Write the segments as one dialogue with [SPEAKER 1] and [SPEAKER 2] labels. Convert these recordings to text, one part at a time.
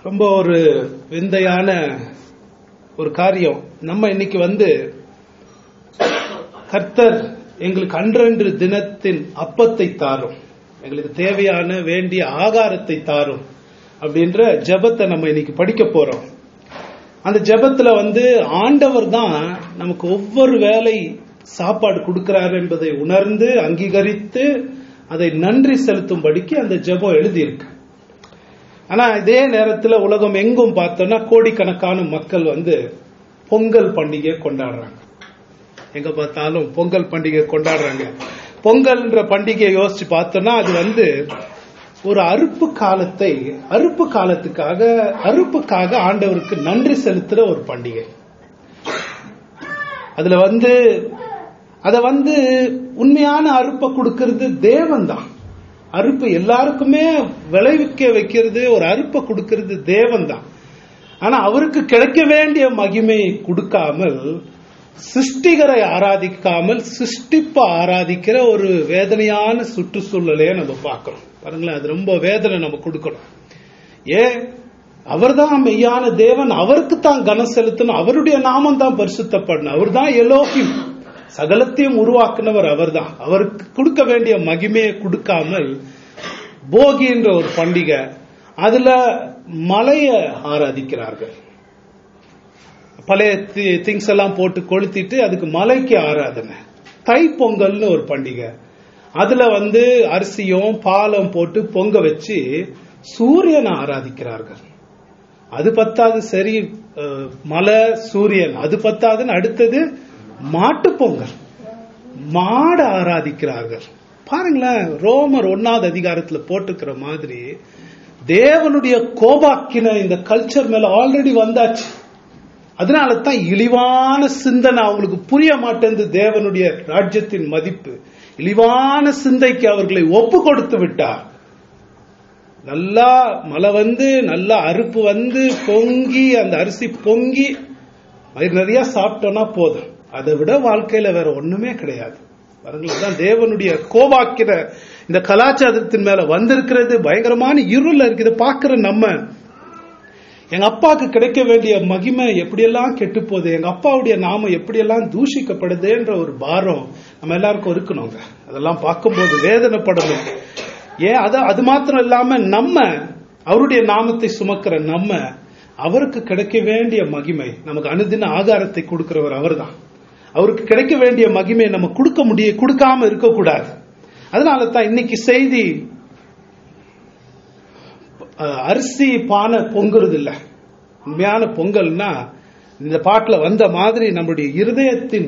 [SPEAKER 1] ரொம்ப ஒரு விந்தையான ஒரு காரியம் நம்ம இன்னைக்கு வந்து கர்த்தர் எங்களுக்கு அன்றன்று தினத்தின் அப்பத்தை தாரும் எங்களுக்கு தேவையான வேண்டிய ஆகாரத்தை தாரும் அப்படின்ற ஜெபத்தை நம்ம இன்னைக்கு படிக்க போறோம் அந்த ஜெபத்துல வந்து ஆண்டவர் தான் நமக்கு ஒவ்வொரு வேளை சாப்பாடு கொடுக்கிறார் என்பதை உணர்ந்து அங்கீகரித்து அதை நன்றி செலுத்தும்படிக்கு அந்த ஜெபம் எழுதியிருக்கு ஆனா இதே நேரத்துல உலகம் எங்கும் பார்த்தோம்னா கோடிக்கணக்கான மக்கள் வந்து பொங்கல் பண்டிகை கொண்டாடுறாங்க எங்க பார்த்தாலும் பொங்கல் பண்டிகை கொண்டாடுறாங்க பொங்கல்ன்ற பண்டிகையை யோசிச்சு பார்த்தோம்னா அது வந்து ஒரு அறுப்பு காலத்தை அறுப்பு காலத்துக்காக அறுப்புக்காக ஆண்டவருக்கு நன்றி செலுத்துற ஒரு பண்டிகை அதுல வந்து அத வந்து உண்மையான அறுப்பை கொடுக்கிறது தேவன் தான் அறுப்பு எல்லாருக்குமே விளைவிக்க வைக்கிறது ஒரு அறுப்பை கொடுக்கிறது தேவன் தான் ஆனா அவருக்கு கிடைக்க வேண்டிய மகிமையை கொடுக்காமல் சிருஷ்டிகரை ஆராதிக்காமல் சிருஷ்டிப்ப ஆராதிக்கிற ஒரு வேதனையான சுற்றுச்சூழலையே நம்ம பார்க்கிறோம் பாருங்களேன் அது ரொம்ப வேதனை நம்ம கொடுக்கணும் ஏன் அவர்தான் மெய்யான தேவன் அவருக்கு தான் கனம் செலுத்தணும் அவருடைய நாமம் தான் பரிசுத்தப்படணும் அவர் தான் எலோகிம் சகலத்தையும் உருவாக்குனவர் அவர்தான் அவருக்கு கொடுக்க வேண்டிய மகிமையை கொடுக்காமல் போகி என்ற ஒரு பண்டிகை அதுல மலைய ஆராதிக்கிறார்கள் பழைய திங்ஸ் எல்லாம் போட்டு கொளுத்திட்டு அதுக்கு மலைக்கு ஆராதனை தை பொங்கல்னு ஒரு பண்டிகை அதுல வந்து அரிசியும் பாலம் போட்டு பொங்க வச்சு சூரியனை ஆராதிக்கிறார்கள் அது பத்தாது சரி மலை சூரியன் அது பத்தாதுன்னு அடுத்தது மாட்டு பொங்கல் மாடு ஆராதிக்கிறார்கள் பாருங்களேன் ரோமர் ஒன்னாவது அதிகாரத்துல போட்டுக்கிற மாதிரி தேவனுடைய கோபாக்கின இந்த கல்ச்சர் மேல ஆல்ரெடி வந்தாச்சு அதனால தான் இழிவான சிந்தனை அவங்களுக்கு புரிய மாட்டேங்குது தேவனுடைய ராஜ்யத்தின் மதிப்பு இழிவான சிந்தைக்கு அவர்களை ஒப்பு கொடுத்து விட்டார் நல்லா மழை வந்து நல்லா அறுப்பு வந்து பொங்கி அந்த அரிசி பொங்கி வயிறு நிறைய சாப்பிட்டோம்னா போதும் அதை விட வாழ்க்கையில வேற ஒண்ணுமே கிடையாது பாருங்களேன் தேவனுடைய கோபாக்கிற இந்த கலாச்சாரத்தின் மேல வந்திருக்கிறது பயங்கரமான இருள் இருக்குது பாக்குற நம்ம எங்க அப்பாவுக்கு கிடைக்க வேண்டிய மகிமை எப்படியெல்லாம் கெட்டு போகுது எங்க அப்பாவுடைய நாமம் எப்படியெல்லாம் தூஷிக்கப்படுதுன்ற ஒரு பாரம் நம்ம எல்லாருக்கும் இருக்கணுங்க அதெல்லாம் பார்க்கும்போது வேதனைப்படணும் ஏன் அது அது மாத்திரம் இல்லாம நம்ம அவருடைய நாமத்தை சுமக்கிற நம்ம அவருக்கு கிடைக்க வேண்டிய மகிமை நமக்கு அனுதின ஆகாரத்தை கொடுக்கிறவர் அவர்தான் அவருக்கு கிடைக்க வேண்டிய மகிமை நம்ம கொடுக்க முடிய கொடுக்காம இருக்கக்கூடாது அதனால தான் இன்னைக்கு செய்தி அரிசி பானை பொங்குறது இல்ல உண்மையான பொங்கல்னா இந்த பாட்டுல வந்த மாதிரி நம்முடைய இருதயத்தின்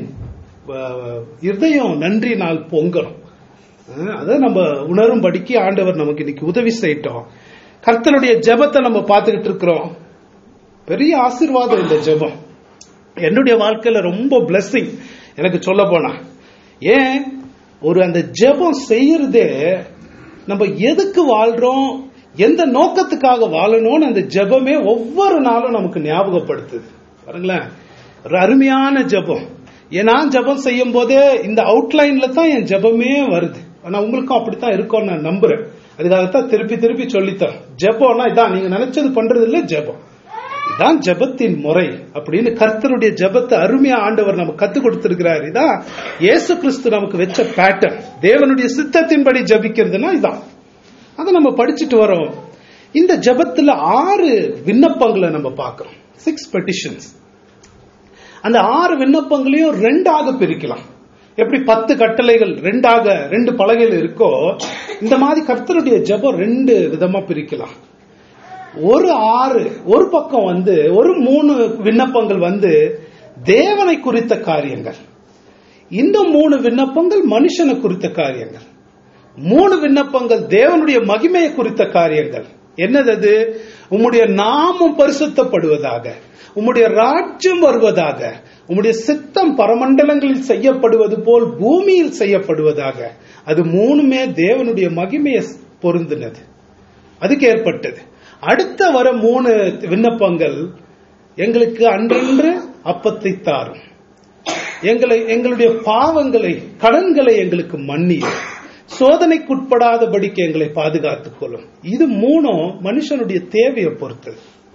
[SPEAKER 1] இருதயம் நன்றி நாள் பொங்கலும் அதை நம்ம உணரும்படிக்கு ஆண்டவர் நமக்கு இன்னைக்கு உதவி செய்யட்டோம் கர்த்தனுடைய ஜெபத்தை நம்ம பார்த்துக்கிட்டு இருக்கிறோம் பெரிய ஆசிர்வாதம் இந்த ஜெபம் என்னுடைய வாழ்க்கையில ரொம்ப பிளஸ்ஸிங் எனக்கு சொல்ல போனா ஏன் ஒரு அந்த ஜெபம் செய்யறதே நம்ம எதுக்கு வாழ்றோம் எந்த நோக்கத்துக்காக வாழணும்னு அந்த ஜெபமே ஒவ்வொரு நாளும் நமக்கு ஞாபகப்படுத்துது பாருங்களேன் ஒரு அருமையான ஜெபம் நான் ஜெபம் செய்யும் போதே இந்த அவுட்லைன்ல தான் என் ஜெபமே வருது ஆனா உங்களுக்கும் அப்படித்தான் இருக்கும் நான் நம்புறேன் அதுக்காகத்தான் திருப்பி திருப்பி சொல்லித்தரேன் ஜெபம்னா இதான் நீங்க நினைச்சது பண்றது இல்ல ஜெபம் இதான் ஜபத்தின் முறை அப்படின்னு கர்த்தருடைய ஜபத்தை அருமையா ஆண்டவர் நமக்கு கத்து கொடுத்திருக்கிறார் இதான் இயேசு கிறிஸ்து நமக்கு வச்ச பேட்டர்ன் தேவனுடைய சித்தத்தின்படி ஜபிக்கிறதுனா இதான் அதை நம்ம படிச்சுட்டு வரோம் இந்த ஜபத்துல ஆறு விண்ணப்பங்களை நம்ம பார்க்கிறோம் சிக்ஸ் பெட்டிஷன்ஸ் அந்த ஆறு விண்ணப்பங்களையும் ரெண்டாக பிரிக்கலாம் எப்படி பத்து கட்டளைகள் ரெண்டாக ரெண்டு பலகைகள் இருக்கோ இந்த மாதிரி கர்த்தருடைய ஜபம் ரெண்டு விதமா பிரிக்கலாம் ஒரு ஆறு ஒரு பக்கம் வந்து ஒரு மூணு விண்ணப்பங்கள் வந்து தேவனை குறித்த காரியங்கள் இந்த மூணு விண்ணப்பங்கள் மனுஷனை குறித்த காரியங்கள் மூணு விண்ணப்பங்கள் தேவனுடைய மகிமையை குறித்த காரியங்கள் என்னது அது உம்முடைய நாமம் பரிசுத்தப்படுவதாக உம்முடைய ராஜ்யம் வருவதாக உம்முடைய சித்தம் பரமண்டலங்களில் செய்யப்படுவது போல் பூமியில் செய்யப்படுவதாக அது மூணுமே தேவனுடைய மகிமையை பொருந்தினது அதுக்கு ஏற்பட்டது அடுத்த வர மூணு விண்ணப்பங்கள் எங்களுக்கு அன்றென்று அப்பத்தை தாரும் எங்களை எங்களுடைய பாவங்களை கடன்களை எங்களுக்கு மன்னியும் சோதனைக்குட்படாதபடிக்கு எங்களை பாதுகாத்துக் கொள்ளும் இது மூணும் மனுஷனுடைய தேவையை பொறுத்தது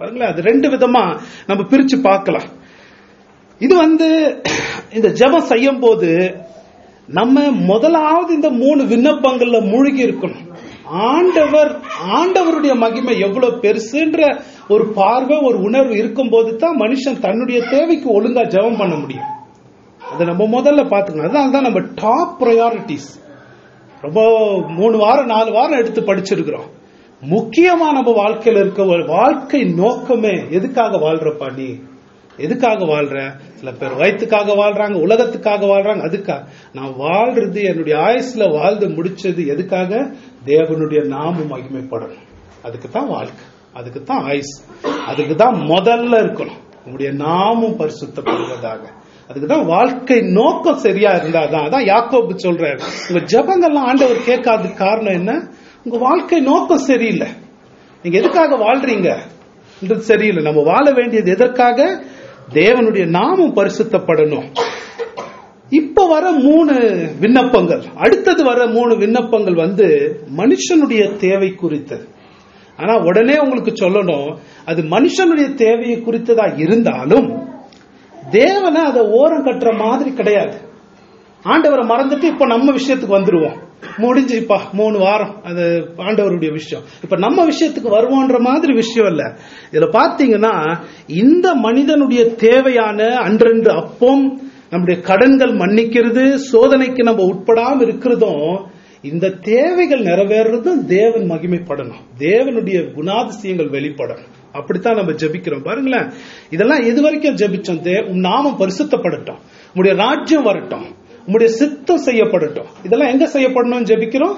[SPEAKER 1] பாருங்களேன் அது ரெண்டு விதமா நம்ம பிரிச்சு பார்க்கலாம் இது வந்து இந்த ஜெபம் செய்யும் போது நம்ம முதலாவது இந்த மூணு விண்ணப்பங்கள்ல மூழ்கி இருக்கணும் ஆண்டவர் ஆண்டவருடைய மகிமை எவ்வளவு பெருசுன்ற ஒரு பார்வை ஒரு உணர்வு இருக்கும்போது தான் மனுஷன் தன்னுடைய தேவைக்கு ஒழுங்கா ஜெபம் பண்ண முடியும் அதை நம்ம முதல்ல பாத்துக்கணும் அதனால தான் நம்ம டாப் ப்ரையாரிட்டிஸ் ரொம்ப மூணு வாரம் நாலு வாரம் எடுத்து படிச்சிருக்கிறோம் முக்கியமா நம்ம வாழ்க்கையில இருக்க ஒரு வாழ்க்கை நோக்கமே எதுக்காக வாழ்றப்பா நீ எதுக்காக வாழ்ற சில பேர் வயிற்றுக்காக வாழ்றாங்க உலகத்துக்காக வாழ்றாங்க அதுக்காக நான் வாழ்றது என்னுடைய ஆயுசுல வாழ்ந்து முடிச்சது எதுக்காக தேவனுடைய நாமம் மகிமைப்படணும் அதுக்கு தான் வாழ்க்கை அதுக்கு தான் ஆயுஸ் அதுக்கு தான் முதல்ல இருக்கணும் உங்களுடைய நாமம் பரிசுத்தப்படுவதாக அதுக்கு தான் வாழ்க்கை நோக்கம் சரியா இருந்தாதான் அதான் யாக்கோபு சொல்றாரு உங்க ஜபங்கள்லாம் ஆண்டவர் கேட்காத காரணம் என்ன உங்க வாழ்க்கை நோக்கம் சரியில்லை நீங்க எதுக்காக வாழ்றீங்க என்றது சரியில்லை நம்ம வாழ வேண்டியது எதற்காக தேவனுடைய நாமம் பரிசுத்தப்படணும் இப்ப வர மூணு விண்ணப்பங்கள் அடுத்தது வர மூணு விண்ணப்பங்கள் வந்து மனுஷனுடைய தேவை குறித்தது ஆனா உடனே உங்களுக்கு சொல்லணும் அது மனுஷனுடைய தேவையை குறித்ததா இருந்தாலும் தேவனை அதை ஓரம் கட்டுற மாதிரி கிடையாது ஆண்டவரை மறந்துட்டு இப்ப நம்ம விஷயத்துக்கு வந்துருவோம் முடிஞ்சுப்பா மூணு வாரம் அது ஆண்டவருடைய விஷயம் இப்ப நம்ம விஷயத்துக்கு வருவோன்ற மாதிரி விஷயம் இல்ல இதுல பாத்தீங்கன்னா இந்த மனிதனுடைய தேவையான அன்றன்று அப்பம் நம்முடைய கடன்கள் மன்னிக்கிறது சோதனைக்கு நம்ம உட்படாம இருக்கிறதும் இந்த தேவைகள் நிறைவேறதும் தேவன் மகிமைப்படணும் தேவனுடைய குணாதிசயங்கள் வெளிப்படணும் அப்படித்தான் நம்ம ஜெபிக்கிறோம் பாருங்களேன் இதெல்லாம் இது வரைக்கும் ஜெபிச்சோம் தே உம் நாமம் பரிசுத்தப்படட்டும் உங்களுடைய ராஜ்யம் வரட்டும் உங்களுடைய சித்தம் செய்யப்படட்டும் இதெல்லாம் எங்க செய்யப்படணும்னு ஜெபிக்கிறோம்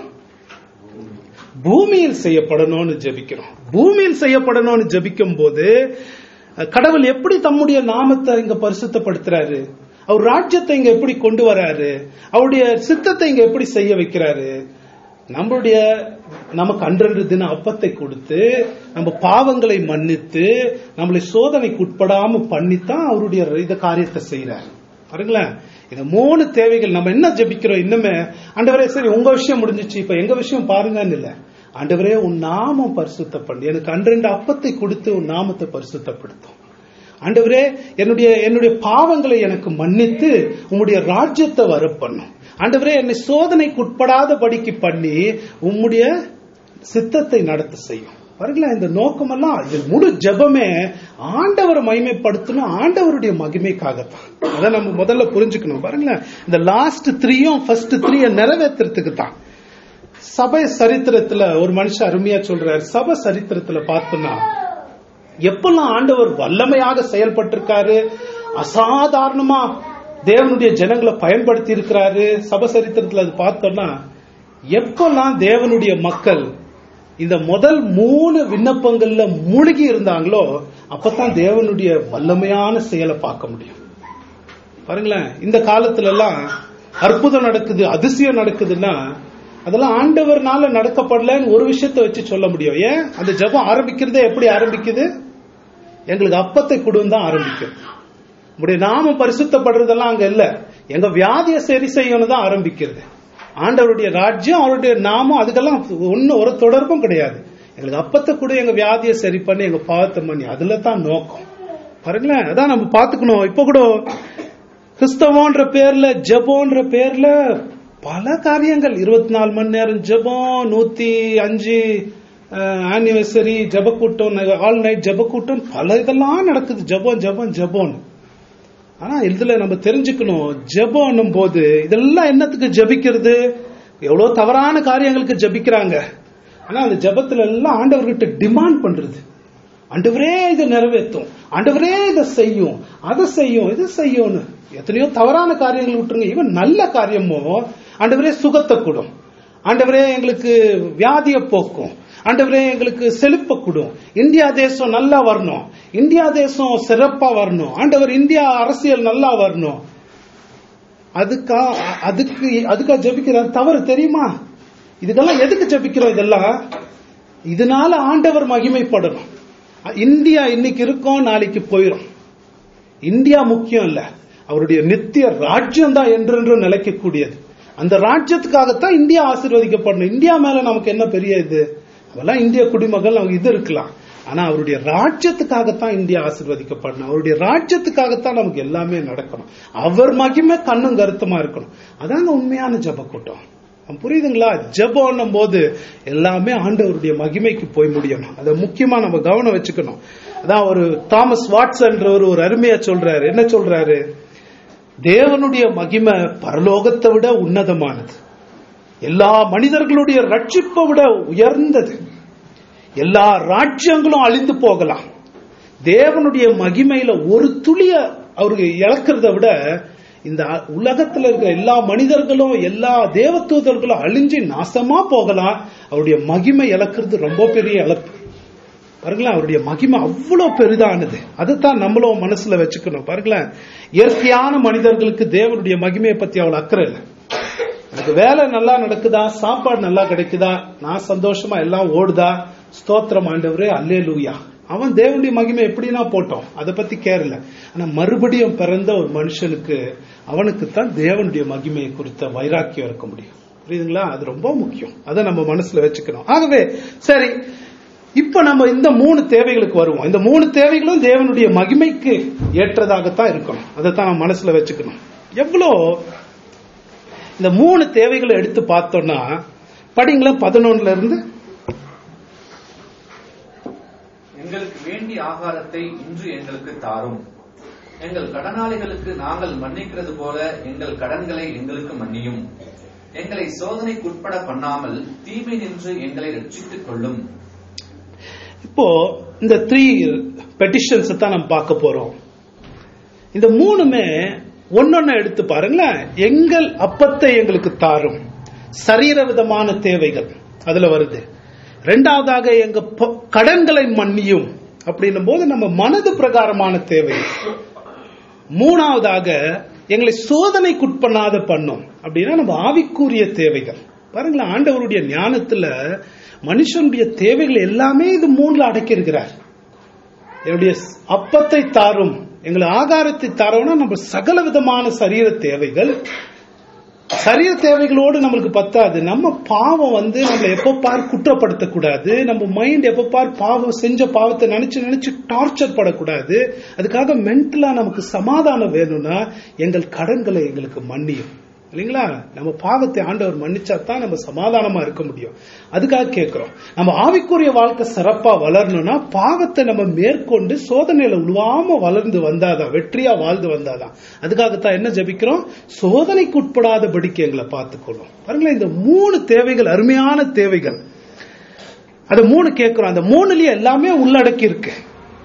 [SPEAKER 1] பூமியில் செய்யப்படணும்னு ஜெபிக்கிறோம் பூமியில் செய்யப்படணும்னு ஜெபிக்கும் போது கடவுள் எப்படி தம்முடைய நாமத்தை இங்க பரிசுத்தப்படுத்துறாரு அவர் ராஜ்யத்தை இங்க எப்படி கொண்டு வராரு அவருடைய சித்தத்தை இங்க எப்படி செய்ய வைக்கிறாரு நம்மளுடைய நமக்கு அன்றன்று தின அப்பத்தை கொடுத்து நம்ம பாவங்களை மன்னித்து நம்மளை சோதனைக்கு உட்படாம பண்ணித்தான் அவருடைய இந்த காரியத்தை செய்யறாரு பாருங்களேன் இந்த மூணு தேவைகள் நம்ம என்ன ஜெபிக்கிறோம் இன்னுமே ஆண்டவரே சரி உங்க விஷயம் முடிஞ்சிச்சு இப்ப எங்க விஷயம் பாருங்கன்னு இல்ல ஆண்டவரே உன் நாமம் பரிசுத்த பண்ணு எனக்கு அன்றெண்டு அப்பத்தை கொடுத்து உன் நாமத்தை பரிசுத்தப்படுத்தும் ஆண்டவரே என்னுடைய என்னுடைய பாவங்களை எனக்கு மன்னித்து உம்முடைய ராஜ்யத்தை வர பண்ணும் ஆண்டவரே என்னை சோதனைக்கு உட்படாத படிக்கு பண்ணி உம்முடைய சித்தத்தை நடத்த செய்யும் பாருங்களேன் இந்த நோக்கமெல்லாம் இது முழு ஜெபமே ஆண்டவரை மகிமைப்படுத்தணும் ஆண்டவருடைய மகிமைக்காகத்தான் அதை நம்ம முதல்ல புரிஞ்சுக்கணும் பாருங்களேன் இந்த லாஸ்ட் த்ரீயும் ஃபர்ஸ்ட் த்ரீய நிறைவேற்றுறதுக்கு தான் சபை சரித்திரத்துல ஒரு மனுஷன் அருமையா சொல்றாரு சபை சரித்திரத்துல பார்த்தோம்னா எப்பெல்லாம் ஆண்டவர் வல்லமையாக செயல்பட்டிருக்காரு அசாதாரணமா தேவனுடைய ஜனங்களை பயன்படுத்தி இருக்கிறாரு சபை சரித்திரத்துல அது பார்த்தோம்னா எப்பெல்லாம் தேவனுடைய மக்கள் இந்த முதல் மூணு விண்ணப்பங்கள்ல மூழ்கி இருந்தாங்களோ அப்பதான் தேவனுடைய வல்லமையான செயலை பார்க்க முடியும் பாருங்களேன் இந்த காலத்துல எல்லாம் அற்புதம் நடக்குது அதிசயம் நடக்குதுன்னா அதெல்லாம் ஆண்டவர்னால நடக்கப்படலன்னு ஒரு விஷயத்த வச்சு சொல்ல முடியும் ஏன் அந்த ஜபம் ஆரம்பிக்கிறதே எப்படி ஆரம்பிக்குது எங்களுக்கு அப்பத்தை கொடுன்னு தான் ஆரம்பிக்கும் உங்களுடைய நாமம் பரிசுத்தப்படுறதெல்லாம் அங்க இல்ல எங்க வியாதியை சரி செய்யணும் தான் ஆரம்பிக்கிறது ஆண்டவருடைய ராஜ்யம் அவருடைய நாமம் அதுக்கெல்லாம் ஒன்னும் ஒரு தொடர்பும் கிடையாது எங்களுக்கு அப்பத்தை கூட எங்க வியாதியை சரி பண்ணி எங்க பாவத்தை பண்ணி அதுல தான் நோக்கம் பாருங்களேன் அதான் நம்ம பாத்துக்கணும் இப்ப கூட கிறிஸ்தவன்ற பேர்ல ஜபோன்ற பேர்ல பல காரியங்கள் இருபத்தி நாலு மணி நேரம் ஜபம் நூத்தி அஞ்சு ஆனிவர்சரி ஜப கூட்டம் ஆல் நைட் ஜப கூட்டம் பல இதெல்லாம் நடக்குது ஜபம் ஜபம் ஜபம் ஆனா இதுல நம்ம தெரிஞ்சுக்கணும் ஜபம் போது இதெல்லாம் என்னத்துக்கு ஜபிக்கிறது எவ்வளவு தவறான காரியங்களுக்கு ஜபிக்கிறாங்க ஆனா அந்த ஜபத்துல எல்லாம் ஆண்டவர்கிட்ட டிமாண்ட் பண்றது ஆண்டவரே இதை நிறைவேற்றும் ஆண்டவரே இதை செய்யும் அதை செய்யும் இதை செய்யும்னு எத்தனையோ தவறான காரியங்கள் விட்டுருங்க இவன் நல்ல காரியமோ ஆண்டவரே சுகத்தை கொடும் ஆண்டவரே எங்களுக்கு வியாதிய போக்கும் ஆண்டவரே எங்களுக்கு செழிப்ப கொடும் இந்தியா தேசம் நல்லா வரணும் இந்தியா தேசம் சிறப்பா வரணும் ஆண்டவர் இந்தியா அரசியல் நல்லா வரணும் அதுக்கா அதுக்கு அதுக்கா ஜபிக்கிறார் தவறு தெரியுமா இதுக்கெல்லாம் எதுக்கு ஜபிக்கிறோம் இதெல்லாம் இதனால ஆண்டவர் மகிமைப்படணும் இந்தியா இன்னைக்கு இருக்கும் நாளைக்கு போயிடும் இந்தியா முக்கியம் இல்ல அவருடைய நித்திய ராஜ்யம் தான் என்றென்றும் நிலைக்கக்கூடியது அந்த ராஜ்யத்துக்காகத்தான் இந்தியா ஆசீர்வதிக்கப்படணும் இந்தியா மேல நமக்கு என்ன பெரிய இது அதெல்லாம் இந்திய குடிமக்கள் நமக்கு இது இருக்கலாம் ஆனா அவருடைய ராஜ்யத்துக்காகத்தான் இந்தியா ஆசீர்வதிக்கப்படணும் அவருடைய ராஜ்யத்துக்காகத்தான் நமக்கு எல்லாமே நடக்கணும் அவர் மகிமை கண்ணும் கருத்துமா இருக்கணும் அதாங்க உண்மையான ஜப கூட்டம் அப்ப புரியுதுங்களா ஜெபம் போது எல்லாமே ஆண்டவருடைய மகிமைக்கு போய் முடியணும் அதை முக்கியமா நம்ம கவனம் வச்சுக்கணும் அதான் ஒரு தாமஸ் வாட்ஸ்ன்றவர் ஒரு அருமையா சொல்றாரு என்ன சொல்றாரு தேவனுடைய மகிமை பரலோகத்தை விட உன்னதமானது எல்லா மனிதர்களுடைய ரட்சிப்பை விட உயர்ந்தது எல்லா ராஜ்யங்களும் அழிந்து போகலாம் தேவனுடைய மகிமையில ஒரு துளிய அவருக்கு இழக்கிறத விட இந்த உலகத்துல இருக்கிற எல்லா மனிதர்களும் எல்லா தேவதூதர்களும் அழிஞ்சு நாசமா போகலாம் அவருடைய மகிமை இழக்கிறது ரொம்ப பெரிய இழப்பு பாருங்களேன் அவருடைய மகிமை அவ்வளவு பெரிதானது அதைத்தான் நம்மளும் மனசுல வச்சுக்கணும் பாருங்களேன் இயற்கையான மனிதர்களுக்கு தேவனுடைய மகிமையை பத்தி அவ்வளவு அக்கறை இல்லை எனக்கு வேலை நல்லா நடக்குதா சாப்பாடு நல்லா கிடைக்குதா நான் சந்தோஷமா எல்லாம் ஓடுதா ஸ்தோத்திரம் ஆண்டவரே அல்லே லூயா அவன் தேவனுடைய மகிமை எப்படின்னா போட்டோம் அதை பத்தி கேரல ஆனா மறுபடியும் பிறந்த ஒரு மனுஷனுக்கு அவனுக்கு தான் தேவனுடைய மகிமையை குறித்த வைராக்கியம் இருக்க முடியும் புரியுதுங்களா அது ரொம்ப முக்கியம் அதை நம்ம மனசுல வச்சுக்கணும் ஆகவே சரி இப்ப நம்ம இந்த மூணு தேவைகளுக்கு வருவோம் இந்த மூணு தேவைகளும் தேவனுடைய மகிமைக்கு ஏற்றதாகத்தான் இருக்கணும் அதைத்தான் நம்ம மனசுல வச்சுக்கணும் எவ்வளோ இந்த மூணு தேவைகளை எடுத்து பார்த்தோம்னா படிங்களா பதினொன்னுல இருந்து
[SPEAKER 2] எங்களுக்கு வேண்டிய ஆகாரத்தை இன்று எங்களுக்கு தாரும் எங்கள் கடனாளிகளுக்கு நாங்கள் மன்னிக்கிறது போல எங்கள் கடன்களை எங்களுக்கு மன்னியும் எங்களை சோதனைக்குட்பட பண்ணாமல் தீமை நின்று எங்களை ரட்சித்துக் கொள்ளும்
[SPEAKER 1] இப்போ இந்த த்ரீ பெட்டிஷன்ஸ் தான் நம்ம பார்க்க போறோம் இந்த மூணுமே ஒன்னொன்னு எடுத்து பாருங்களேன் எங்கள் அப்பத்தை எங்களுக்கு தாரும் சரீர விதமான தேவைகள் அதுல வருது ரெண்டாவதாக எங்க ப- கடன்களை மன்னியும் அப்படின்னும் போது நம்ம மனது பிரகாரமான தேவை மூணாவதாக எங்களை சோதனைக்குட்பண்ணாத பண்ணும் அப்படின்னா நம்ம ஆவிக்குரிய தேவைகள் பாருங்களேன் ஆண்டவருடைய ஞானத்துல மனுஷனுடைய தேவைகள் எல்லாமே இது மூணுல அடக்கியிருக்கிறார் என்னுடைய அப்பத்தை தாரும் எங்களை ஆகாரத்தை தாரோம்னா நம்ம சகல விதமான சரீர தேவைகள் சரீர தேவைகளோடு நம்மளுக்கு பத்தாது நம்ம பாவம் வந்து நம்மளை எப்ப பார் குற்றப்படுத்தக்கூடாது நம்ம மைண்ட் எப்ப பார் பாவம் செஞ்ச பாவத்தை நினைச்சு நினைச்சு டார்ச்சர் படக்கூடாது அதுக்காக மென்டலா நமக்கு சமாதானம் வேணும்னா எங்கள் கடன்களை எங்களுக்கு மன்னியும் இல்லைங்களா நம்ம பாவத்தை ஆண்டவர் மன்னிச்சா தான் நம்ம சமாதானமா இருக்க முடியும் அதுக்காக கேட்கிறோம் நம்ம ஆவிக்குரிய வாழ்க்கை சிறப்பா வளரணும்னா பாவத்தை நம்ம மேற்கொண்டு சோதனையில உழுவாம வளர்ந்து வந்தாதான் வெற்றியா வாழ்ந்து வந்தாதான் அதுக்காகத்தான் என்ன ஜெபிக்கிறோம் சோதனைக்கு உட்படாதபடிக்கு எங்களை பார்த்துக்கொள்ளும் பாருங்களேன் இந்த மூணு தேவைகள் அருமையான தேவைகள் அது மூணு கேட்கிறோம் அந்த மூணுலயே எல்லாமே உள்ளடக்கி இருக்கு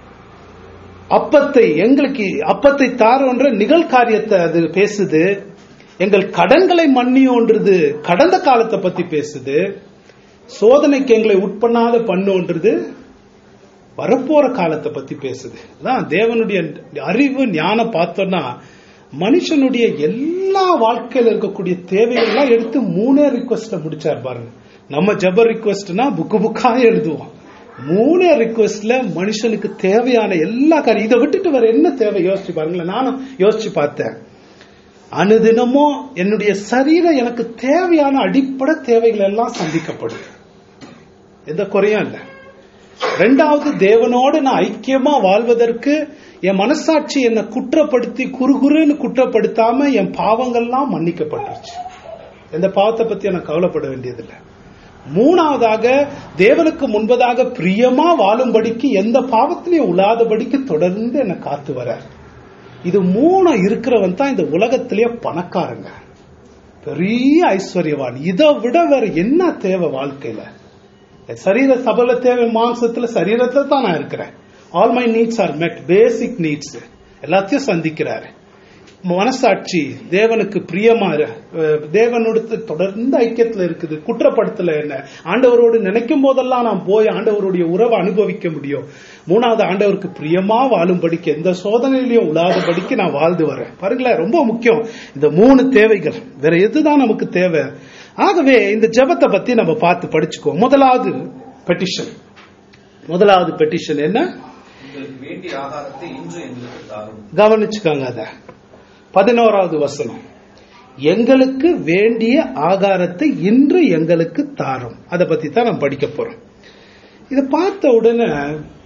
[SPEAKER 1] அப்பத்தை எங்களுக்கு அப்பத்தை தாரோன்ற நிகழ்காரியத்தை அது பேசுது எங்கள் கடன்களை மன்னியோன்றது கடந்த காலத்தை பத்தி பேசுது சோதனைக்கு எங்களை உட்பண்ணாத பண்ணுன்றது வரப்போற காலத்தை பத்தி பேசுது அதான் தேவனுடைய அறிவு ஞானம் பார்த்தோம்னா மனுஷனுடைய எல்லா வாழ்க்கையில இருக்கக்கூடிய தேவைகள்லாம் எடுத்து மூணே ரிக்வஸ்ட முடிச்சார் பாருங்க நம்ம ஜப ரிக்வஸ்ட்னா புக்கு புக்கா எழுதுவோம் மூணே ரிக்வஸ்ட்ல மனுஷனுக்கு தேவையான எல்லா காரியம் இதை விட்டுட்டு வேற என்ன தேவை யோசிச்சு பாருங்களேன் நானும் யோசிச்சு பார்த்தேன் அனுதினமும் என்னுடைய சரீரம் எனக்கு தேவையான அடிப்படை தேவைகள் எல்லாம் சந்திக்கப்படுது எந்த குறையும் இல்லை ரெண்டாவது தேவனோடு நான் ஐக்கியமா வாழ்வதற்கு என் மனசாட்சி என்னை குற்றப்படுத்தி குறுகுறுன்னு குற்றப்படுத்தாம என் பாவங்கள்லாம் மன்னிக்கப்பட்டுருச்சு எந்த பாவத்தை பத்தி எனக்கு கவலைப்பட வேண்டியதில்லை மூணாவதாக தேவனுக்கு முன்பதாக பிரியமா வாழும்படிக்கு எந்த பாவத்திலையும் உழாதபடிக்கு தொடர்ந்து என்னை காத்து வரார் இது மூணு இருக்கிறவன் தான் இந்த உலகத்திலேயே பணக்காரங்க பெரிய ஐஸ்வர்யவான் இதை விட வேற என்ன தேவை வாழ்க்கையில சரீர சபல தேவை மாம்சத்துல சரீரத்துல தான் நான் இருக்கிறேன் ஆல் மை நீட்ஸ் ஆர் மெட் பேசிக் நீட்ஸ் எல்லாத்தையும் சந்திக்கிறாரு மனசாட்சி தேவனுக்கு பிரியமா இரு. அஹ் தேவனோடு தொடர்ந்து ஐக்கியத்துல இருக்குது குற்றப்படுத்தல என்ன ஆண்டவரோடு நினைக்கும் போதெல்லாம் நான் போய் ஆண்டவருடைய உறவை அனுபவிக்க முடியும் மூணாவது ஆண்டவருக்கு பிரியமா வாழும்படிக்கு எந்த சோதனையிலையும் உலாதபடிக்கு நான் வாழ்ந்து வரேன் பாருங்களேன் ரொம்ப முக்கியம் இந்த மூணு தேவைகள் வேற எதுதான் நமக்கு தேவை ஆகவே இந்த ஜெபத்தை பத்தி நம்ம பார்த்து படிச்சுக்குவோம் முதலாவது பெட்டிஷன் முதலாவது பெட்டிஷன் என்ன
[SPEAKER 2] எங்களுக்கு வேண்டிய ஆகாரத்தை இன்று எங்களுக்கு தாரும்
[SPEAKER 1] கவனிச்சுக்காங்க அத பதினோராவது வசனம் எங்களுக்கு வேண்டிய ஆகாரத்தை இன்று எங்களுக்கு தாரும் அதை பத்தி தான் நம்ம படிக்க போறோம் இதை பார்த்த உடனே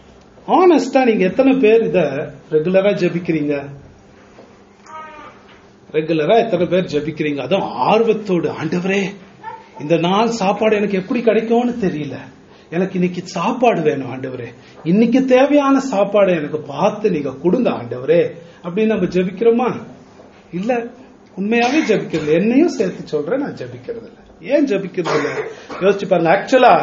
[SPEAKER 1] ஆனஸ்டா நீங்க எத்தனை பேர் இத ரெகுலரா ஜெபிக்கிறீங்க ரெகுலரா எத்தனை பேர் ஜெபிக்கிறீங்க அதுவும் ஆர்வத்தோடு ஆண்டவரே இந்த நாள் சாப்பாடு எனக்கு எப்படி கிடைக்கும்னு தெரியல எனக்கு இன்னைக்கு சாப்பாடு வேணும் ஆண்டவரே இன்னைக்கு தேவையான சாப்பாடு எனக்கு பார்த்து நீங்க கொடுங்க ஆண்டவரே அப்படின்னு நம்ம ஜெபிக்கிறோமா இல்ல உண்மையாவே ஜெபிக்கிறது என்னையும் சேர்த்து சொல்றேன் நான் ஜெபிக்கிறது இல்ல ஏன் ஜெபிக்கிறது இல்ல யோசிச்சு பாருங்க ஆக்சுவலா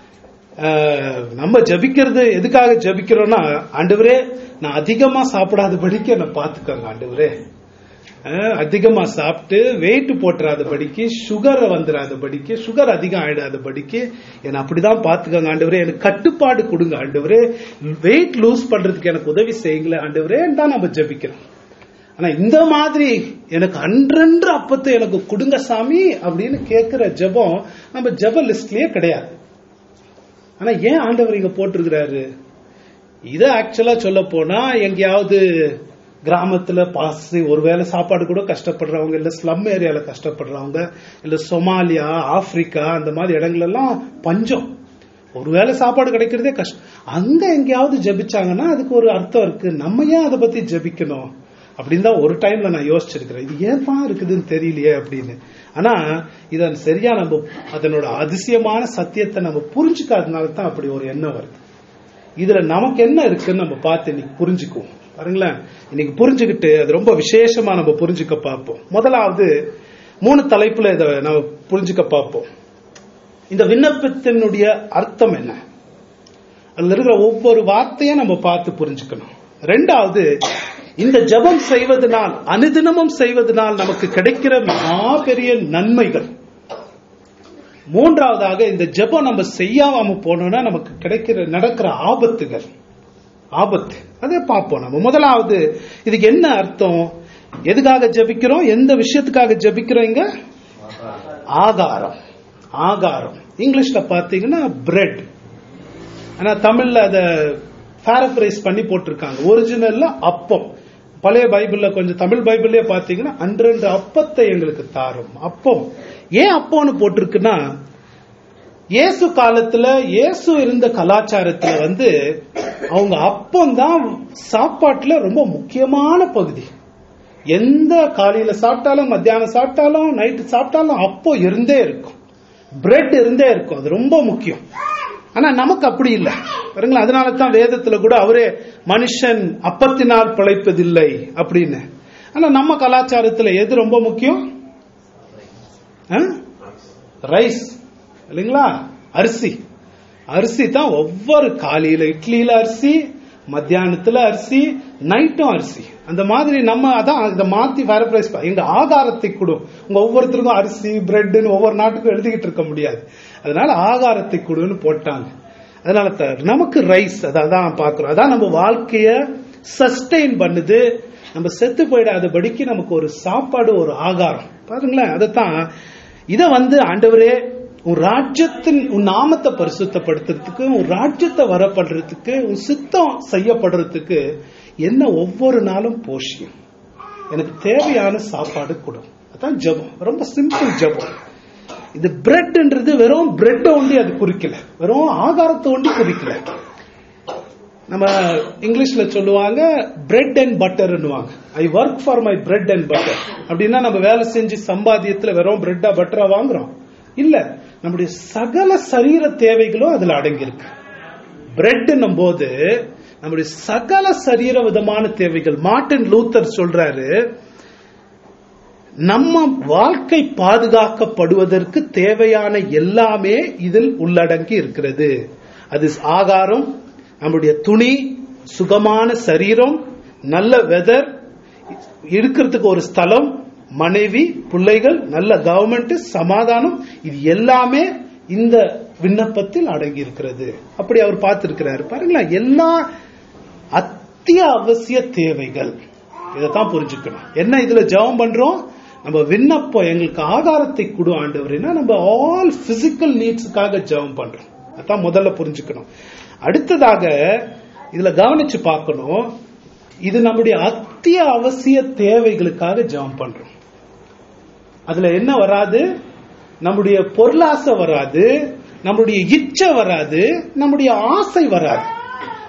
[SPEAKER 1] நம்ம ஜெபிக்கிறது எதுக்காக ஜெபிக்கிறோம்னா ஆண்டவரே நான் அதிகமா சாப்பிடாதபடிக்கு என்ன பாத்துக்கோங்க ஆண்டவரே அஹ், அதிகமா சாப்பிட்டு வெயிட் போட்டுறாதபடிக்கு சுகர் வந்துடாதபடிக்கு சுகர் அதிகம் ஆயிடாதபடிக்கு என்னை அப்படிதான் பாத்துக்கோங்க ஆண்டவரே எனக்கு கட்டுப்பாடு கொடுங்க ஆண்டவரே வெயிட் லூஸ் பண்றதுக்கு எனக்கு உதவி செய்யுங்களே ஆண்டவரே தான் நம்ம ஜெபிக்கிறோம் ஆனா இந்த மாதிரி எனக்கு அன்றன்று அப்பத்தை எனக்கு கொடுங்க சாமி அப்படின்னு கேட்கிற ஜெபம் நம்ம ஜெப லிஸ்ட்லயே கிடையாது ஆனா ஏன் ஆண்டவர் இங்க போட்டிருக்கிறாரு இத ஆக்சுவலா சொல்ல போனா எங்கேயாவது கிராமத்துல பாசி ஒருவேளை சாப்பாடு கூட கஷ்டப்படுறவங்க இல்ல ஸ்லம் ஏரியால கஷ்டப்படுறவங்க இல்ல சொமாலியா ஆப்பிரிக்கா அந்த மாதிரி இடங்கள் எல்லாம் பஞ்சம் ஒருவேளை சாப்பாடு கிடைக்கிறதே கஷ்டம் அங்க எங்கேயாவது ஜெபிச்சாங்கன்னா அதுக்கு ஒரு அர்த்தம் இருக்கு நம்ம ஏன் அதை பத்தி ஜெபிக்கணும் அப்படின்னு தான் ஒரு டைம்ல நான் யோசிச்சிருக்கிறேன் இது ஏன் தான் இருக்குதுன்னு தெரியலையே அப்படின்னு ஆனா இத சரியா நம்ம அதனோட அதிசயமான சத்தியத்தை நம்ம புரிஞ்சுக்காதனால தான் அப்படி ஒரு எண்ணம் வருது இதுல நமக்கு என்ன இருக்குன்னு நம்ம பார்த்து இன்னைக்கு புரிஞ்சுக்குவோம் பாருங்களேன் இன்னைக்கு புரிஞ்சுக்கிட்டு அது ரொம்ப விசேஷமா நம்ம புரிஞ்சுக்க பார்ப்போம் முதலாவது மூணு தலைப்புல இதை நம்ம புரிஞ்சுக்க பார்ப்போம் இந்த விண்ணப்பத்தினுடைய அர்த்தம் என்ன அதுல இருக்கிற ஒவ்வொரு வார்த்தையும் நம்ம பார்த்து புரிஞ்சுக்கணும் ரெண்டாவது இந்த ஜெபம் செய்வதனால் அனுதினமும் செய்வதனால் நமக்கு கிடைக்கிற மகா பெரிய நன்மைகள் மூன்றாவதாக இந்த ஜெபம் நம்ம செய்யாம போனோம்னா நமக்கு கிடைக்கிற நடக்கிற ஆபத்துகள் ஆபத்து அதை பார்ப்போம் நம்ம முதலாவது இதுக்கு என்ன அர்த்தம் எதுக்காக ஜெபிக்கிறோம் எந்த விஷயத்துக்காக ஜெபிக்கிறோம் இங்க ஆகாரம் ஆகாரம் இங்கிலீஷ்ல பாத்தீங்கன்னா பிரெட் ஆனா தமிழ்ல அத பேரப்ரைஸ் பண்ணி போட்டிருக்காங்க ஒரிஜினல்ல அப்பம் பழைய பைபிள்ல கொஞ்சம் தமிழ் பைபிள்லயே பாத்தீங்கன்னா அன்றன்று அப்பத்தை எங்களுக்கு தாரும் அப்பம் ஏன் அப்பம்னு போட்டிருக்குன்னா இயேசு காலத்துல இயேசு இருந்த கலாச்சாரத்துல வந்து அவங்க அப்பம் தான் சாப்பாட்டுல ரொம்ப முக்கியமான பகுதி எந்த காலையில சாப்பிட்டாலும் மத்தியானம் சாப்பிட்டாலும் நைட்டு சாப்பிட்டாலும் அப்போ இருந்தே இருக்கும் பிரெட் இருந்தே இருக்கும் அது ரொம்ப முக்கியம் ஆனா நமக்கு அப்படி இல்லை பாருங்களேன் அதனால தான் வேதத்துல கூட அவரே மனுஷன் அப்பத்தினால் பிழைப்பதில்லை அப்படின்னு ஆனா நம்ம கலாச்சாரத்துல எது ரொம்ப முக்கியம் ரைஸ் இல்லைங்களா அரிசி அரிசி தான் ஒவ்வொரு காலையில இட்லியில அரிசி மத்தியானத்துல அரிசி நைட்டும் அரிசி அந்த மாதிரி நம்ம அதான் இதை மாத்தி வேற பிரைஸ் எங்க ஆகாரத்தை கொடும் உங்க ஒவ்வொருத்தருக்கும் அரிசி பிரெட்னு ஒவ்வொரு நாட்டுக்கும் எழுதிக்கிட்டு இருக்க முடியாது அதனால ஆகாரத்தை கொடுன்னு போட்டாங்க அதனால த- நமக்கு ரைஸ் அதான் பாக்குறோம் அதான் நம்ம வாழ்க்கைய சஸ்டெயின் பண்ணுது நம்ம செத்து போயிடாதபடிக்கு நமக்கு ஒரு சாப்பாடு ஒரு ஆகாரம் பாருங்களேன் அதைத்தான் இத வந்து ஆண்டவரே உன் ராஜ்யத்தின் உன் நாமத்தை பரிசுத்தப்படுத்துறதுக்கு உன் ராஜ்யத்தை வர பண்றதுக்கு உன் சித்தம் செய்யப்படுறதுக்கு என்ன ஒவ்வொரு நாளும் போஷியம் எனக்கு தேவையான சாப்பாடு கொடு அதான் ஜெபம் ரொம்ப சிம்பிள் ஜெபம் இது பிரெட்ன்றது வெறும் பிரெட் ஒண்டி அது குறிக்கல வெறும் ஆகாரத்தை ஒண்டி குறிக்கல நம்ம இங்கிலீஷ்ல சொல்லுவாங்க பிரெட் அண்ட் பட்டர்னுவாங்க I work for my bread and butter அப்படின்னா நம்ம வேலை செஞ்சு சம்பாத்தியத்துல வெறும் பிரெட்டா பட்டரா வாங்குறோம் இல்ல நம்முடைய சகல சரீர தேவைகளும் அதுல அடங்கியிருக்கு பிரெட் போது நம்முடைய சகல சரீர விதமான தேவைகள் மார்ட்டின் லூத்தர் சொல்றாரு நம்ம வாழ்க்கை பாதுகாக்கப்படுவதற்கு தேவையான எல்லாமே இதில் உள்ளடங்கி இருக்கிறது அது ஆகாரம் நம்முடைய துணி சுகமான சரீரம் நல்ல வெதர் இருக்கிறதுக்கு ஒரு ஸ்தலம் மனைவி பிள்ளைகள் நல்ல கவர்மெண்ட் சமாதானம் இது எல்லாமே இந்த விண்ணப்பத்தில் அடங்கி இருக்கிறது அப்படி அவர் பார்த்திருக்கிறாரு பாருங்களேன் எல்லா அத்தியாவசிய தேவைகள் இதைத்தான் புரிஞ்சுக்கணும் என்ன இதுல ஜெபம் பண்றோம் நம்ம விண்ணப்பம் எங்களுக்கு ஆகாரத்தை கொடு ஆண்டவர்னா நம்ம ஆல் பிசிக்கல் நீட்ஸுக்காக ஜெபம் பண்றோம் அதான் முதல்ல புரிஞ்சுக்கணும் அடுத்ததாக இதுல கவனிச்சு பார்க்கணும் இது நம்முடைய அத்தியாவசிய தேவைகளுக்காக ஜெபம் பண்றோம் அதுல என்ன வராது நம்முடைய பொருளாசை வராது நம்முடைய இச்சை வராது நம்முடைய ஆசை வராது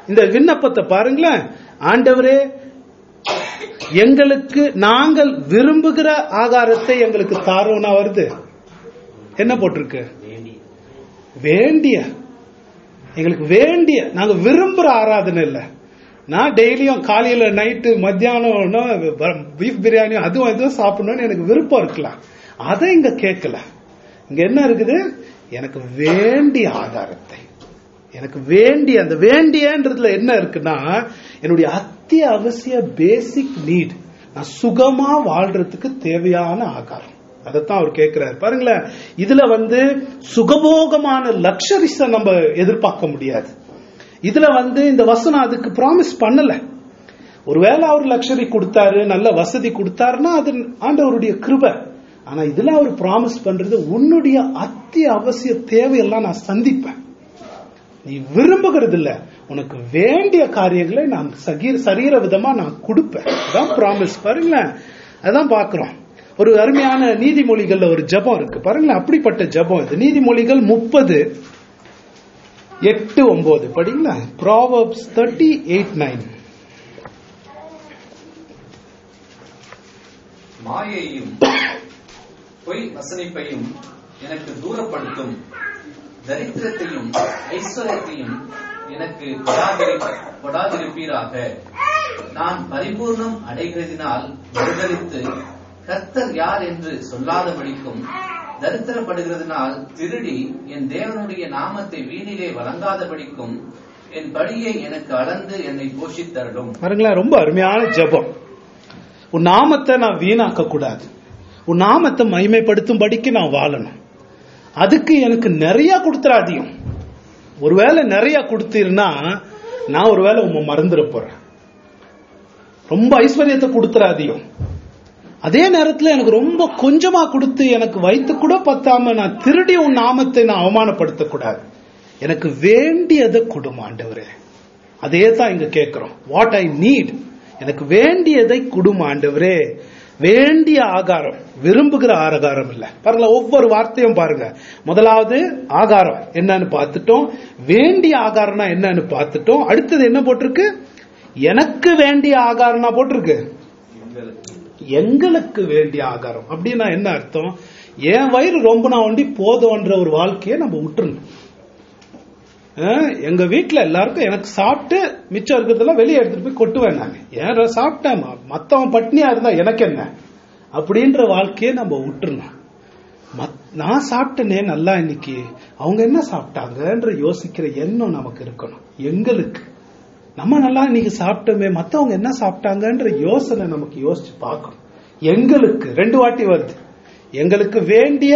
[SPEAKER 1] இந்த விண்ணப்பத்தை பாருங்களேன் ஆண்டவரே எங்களுக்கு நாங்கள் விரும்புகிற ஆகாரத்தை எங்களுக்கு தாரோனா வருது என்ன போட்டிருக்கு வேண்டிய எங்களுக்கு வேண்டிய நாங்க விரும்புற ஆராதனை இல்ல நான் டெய்லியும் காலையில நைட்டு மத்தியானம் பீஃப் பிரியாணி அதுவும் இதுவும் சாப்பிடணும்னு எனக்கு விருப்பம் இருக்கலாம் அதை இங்க கேட்கல இங்க என்ன இருக்குது எனக்கு வேண்டிய ஆதாரத்தை எனக்கு வேண்டிய அந்த வேண்டியன்றதுல என்ன இருக்குன்னா என்னுடைய அத்தியாவசிய பேசிக் நீட் நான் சுகமா வாழ்றதுக்கு தேவையான ஆகாரம் அதைத்தான் அவர் கேட்கிறார் பாருங்களேன் இதுல வந்து சுகபோகமான லக்ஷரிஸ நம்ம எதிர்பார்க்க முடியாது இதுல வந்து இந்த வசனம் அதுக்கு ப்ராமிஸ் பண்ணல ஒருவேளை அவர் லக்ஷரி கொடுத்தாரு நல்ல வசதி கொடுத்தாருன்னா அது ஆண்டவருடைய கிருபை ஆனா இதுல அவர் ப்ராமிஸ் பண்றது உன்னுடைய அத்தியாவசிய தேவையெல்லாம் நான் சந்திப்பேன் நீ விரும்புகிறது இல்ல உனக்கு வேண்டிய காரியங்களை நான் சகீர சரீர விதமா நான் கொடுப்பேன் அதான் ப்ராமிஸ் பாருங்களேன் அதான் பாக்குறோம் ஒரு அருமையான நீதிமொழிகள்ல ஒரு ஜபம் இருக்கு பாருங்களேன் அப்படிப்பட்ட ஜபம் இது நீதிமொழிகள் முப்பது எட்டு ஒன்பது படிங்களா ப்ராவர்ப்ஸ் தேர்ட்டி எயிட் நைன்
[SPEAKER 2] மாயையும் பொய் வசனிப்பையும் எனக்கு தூரப்படுத்தும் தரித்திரத்தையும் ஐஸ்வர்யத்தையும் எனக்கு கொடாதிரி- கொடாதிருப்பீராக நான் பரிபூர்ணம் அடைகிறதினால் மறுதலித்து கர்த்தர் யார் என்று சொல்லாதபடிக்கும் தரித்திரப்படுகிறதுனால் திருடி என் தேவனுடைய நாமத்தை வீணிலே வழங்காதபடிக்கும் என் படியை எனக்கு அளந்து என்னை போஷித்தருளும்
[SPEAKER 1] பாருங்களேன் ரொம்ப அருமையான ஜெபம் உன் நாமத்தை நான் வீணாக்க கூடாது உன் நாமத்தை மகிமைப்படுத்தும்படிக்கு நான் வாழணும் அதுக்கு எனக்கு நிறைய கொடுத்துறாதியும் ஒருவேளை நிறைய கொடுத்தீர்னா நான் ஒருவேளை உங்க மறந்துட போறேன் ரொம்ப ஐஸ்வர்யத்தை கொடுத்துறாதியும் அதே நேரத்துல எனக்கு ரொம்ப கொஞ்சமா கொடுத்து எனக்கு வைத்து கூட பத்தாம நான் திருடி உன் நாமத்தை நான் அவமானப்படுத்த கூடாது எனக்கு வேண்டியதை கொடும் ஆண்டவரே அதே தான் இங்க கேட்கிறோம் வாட் ஐ நீட் எனக்கு வேண்டியதை குடும் ஆண்டவரே வேண்டிய ஆகாரம் விரும்புகிற ஆகாரம் இல்ல பாருங்க ஒவ்வொரு வார்த்தையும் பாருங்க முதலாவது ஆகாரம் என்னன்னு பார்த்துட்டோம் வேண்டிய ஆகாரம்னா என்னன்னு பார்த்துட்டோம் அடுத்தது என்ன போட்டிருக்கு எனக்கு வேண்டிய ஆகாரம்னா போட்டிருக்கு எங்களுக்கு வேண்டிய ஆகாரம் அப்படின்னா என்ன அர்த்தம் என் வயிறு ரொம்ப நான் ஒண்டி போதும்ன்ற ஒரு வாழ்க்கையை நம்ம விட்டுறணும் அஹ், எங்க வீட்டுல எல்லாருக்கும் எனக்கு சாப்பிட்டு மிச்சம் இருக்கிறதெல்லாம் வெளியே எடுத்துட்டு போய் கொட்டுவேன் நான் ஏன் சாப்பிட்டேன் ம- மத்தவன் பட்னியா இருந்தா எனக்கு என்ன அப்படின்ற வாழ்க்கையை நம்ம விட்டுறணும் மத்- நான் சாப்பிட்டனே நல்லா இன்னைக்கு அவங்க என்ன சாப்பிட்டாங்கன்ற யோசிக்கிற எண்ணம் நமக்கு இருக்கணும் எங்களுக்கு நம்ம நல்லா இன்னைக்கு சாப்பிட்டோமே மத்தவங்க என்ன சாப்பிட்டாங்கன்ற யோசனை நமக்கு யோசிச்சு பார்க்கணும் எங்களுக்கு ரெண்டு வாட்டி வருது எங்களுக்கு வேண்டிய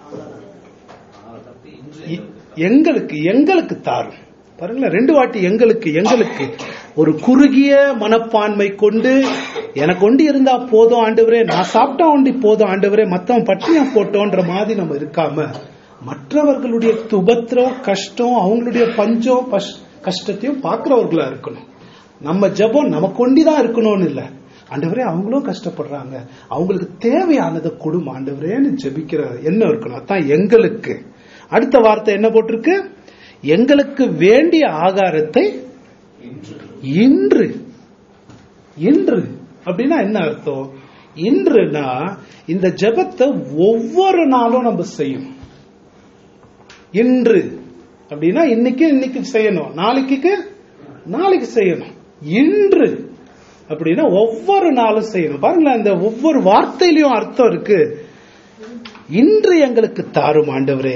[SPEAKER 1] எ- எங்களுக்கு எங்களுக்கு தாரும் பாருங்களேன் ரெண்டு வாட்டி எங்களுக்கு எங்களுக்கு ஒரு குறுகிய மனப்பான்மை கொண்டு எனக்கு ஒண்டி இருந்தா போதும் ஆண்டவரே நான் சாப்பிட்டா ஒண்டி போதும் ஆண்டவரே மத்தவன் பட்டினியா போட்டோன்ற மாதிரி நம்ம இருக்காம மற்றவர்களுடைய துபத்திரம் கஷ்டம் அவங்களுடைய பஞ்சம் பஷ்- கஷ்டத்தையும் பார்க்கிறவர்களா இருக்கணும் நம்ம ஜெபம் நமக்கு ஒண்டிதான் இருக்கணும்னு இல்ல ஆண்டவரே அவங்களும் கஷ்டப்படுறாங்க அவங்களுக்கு தேவையானதை கொடும் ஆண்டவரேன்னு ஜெபிக்கிற எண்ணம் இருக்கணும் அதான் எங்களுக்கு அடுத்த வார்த்தை என்ன போட்டிருக்கு எங்களுக்கு வேண்டிய ஆகாரத்தை இன்று இன்று அப்படின்னா என்ன அர்த்தம் இன்றுனா இந்த ஜெபத்தை ஒவ்வொரு நாளும் நம்ம செய்யணும் இன்று அப்படின்னா இன்னைக்கு இன்னைக்கு செய்யணும் நாளைக்கு நாளைக்கு செய்யணும் இன்று அப்படின்னா ஒவ்வொரு நாளும் செய்யணும் பாருங்களேன் இந்த ஒவ்வொரு வார்த்தையிலையும் அர்த்தம் இருக்கு இன்று எங்களுக்கு தாரும் ஆண்டவரே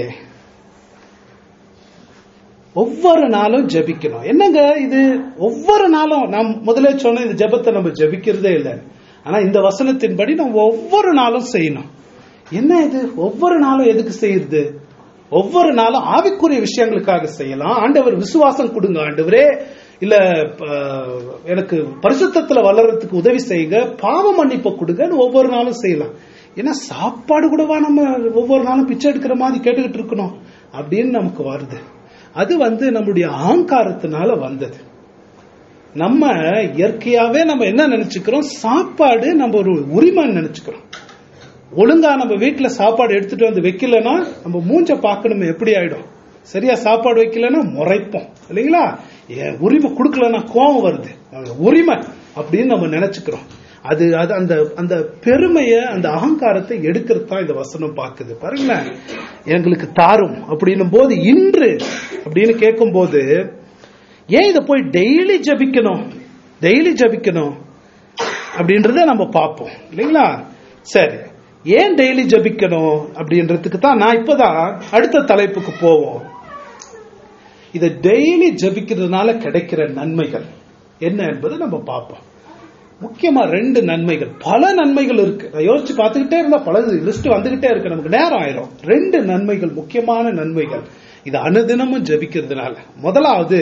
[SPEAKER 1] ஒவ்வொரு நாளும் ஜெபிக்கணும் என்னங்க இது ஒவ்வொரு நாளும் நாம் முதல்ல சொன்ன இந்த ஜெபத்தை நம்ம ஜெபிக்கிறதே இல்லை ஆனா இந்த வசனத்தின்படி நம்ம ஒவ்வொரு நாளும் செய்யணும் என்ன இது ஒவ்வொரு நாளும் எதுக்கு செய்யுது ஒவ்வொரு நாளும் ஆவிக்குரிய விஷயங்களுக்காக செய்யலாம் ஆண்டவர் விசுவாசம் கொடுங்க ஆண்டவரே இல்ல அஹ், எனக்கு பரிசுத்தத்துல வளர்றதுக்கு உதவி செய்யுங்க பாவ மன்னிப்பை கொடுங்கன்னு ஒவ்வொரு நாளும் செய்யலாம் ஏன்னா சாப்பாடு கூடவா நம்ம ஒவ்வொரு நாளும் பிச்சை எடுக்கிற மாதிரி கேட்டுக்கிட்டு இருக்கணும் அப்படின்னு நமக்கு வருது அது வந்து நம்முடைய அகங்காரத்தினால வந்தது நம்ம இயற்கையாவே நம்ம என்ன நினைச்சுக்கிறோம் சாப்பாடு நம்ம ஒரு உரிமை நினைச்சுக்கிறோம் ஒழுங்கா நம்ம வீட்டுல சாப்பாடு எடுத்துட்டு வந்து வைக்கலன்னா நம்ம மூஞ்ச பார்க்கணுமே எப்படி ஆயிடும் சரியா சாப்பாடு வைக்கலன்னா முறைப்போம் இல்லைங்களா என் உரிமை கொடுக்கலன்னா கோபம் வருது உரிமை அப்படின்னு நம்ம நினைச்சுக்கிறோம் அது அது அந்த அந்த பெருமைய அந்த அகங்காரத்தை எடுக்கிறது தான் இந்த வசனம் பார்க்குது பாருங்களேன் எங்களுக்கு தாரும் அப்படின்னும் போது இன்று அப்படின்னு கேட்கும் போது ஏன் இதை போய் டெய்லி ஜபிக்கணும் டெய்லி ஜபிக்கணும் அப்படின்றத நம்ம பார்ப்போம் இல்லைங்களா சரி ஏன் டெய்லி ஜபிக்கணும் அப்படின்றதுக்கு தான் நான் இப்பதான் அடுத்த தலைப்புக்கு போவோம் இதை டெய்லி ஜபிக்கிறதுனால கிடைக்கிற நன்மைகள் என்ன என்பதை நம்ம பார்ப்போம் முக்கியமா ரெண்டு நன்மைகள் பல நன்மைகள் இருக்கு நான் யோசிச்சு பார்த்துக்கிட்டே இருந்தா பல லிஸ்ட் வந்துகிட்டே இருக்கு நமக்கு நேரம் ஆயிரும் ரெண்டு நன்மைகள் முக்கியமான நன்மைகள் இது அனுதினமும் ஜபிக்கிறதுனால முதலாவது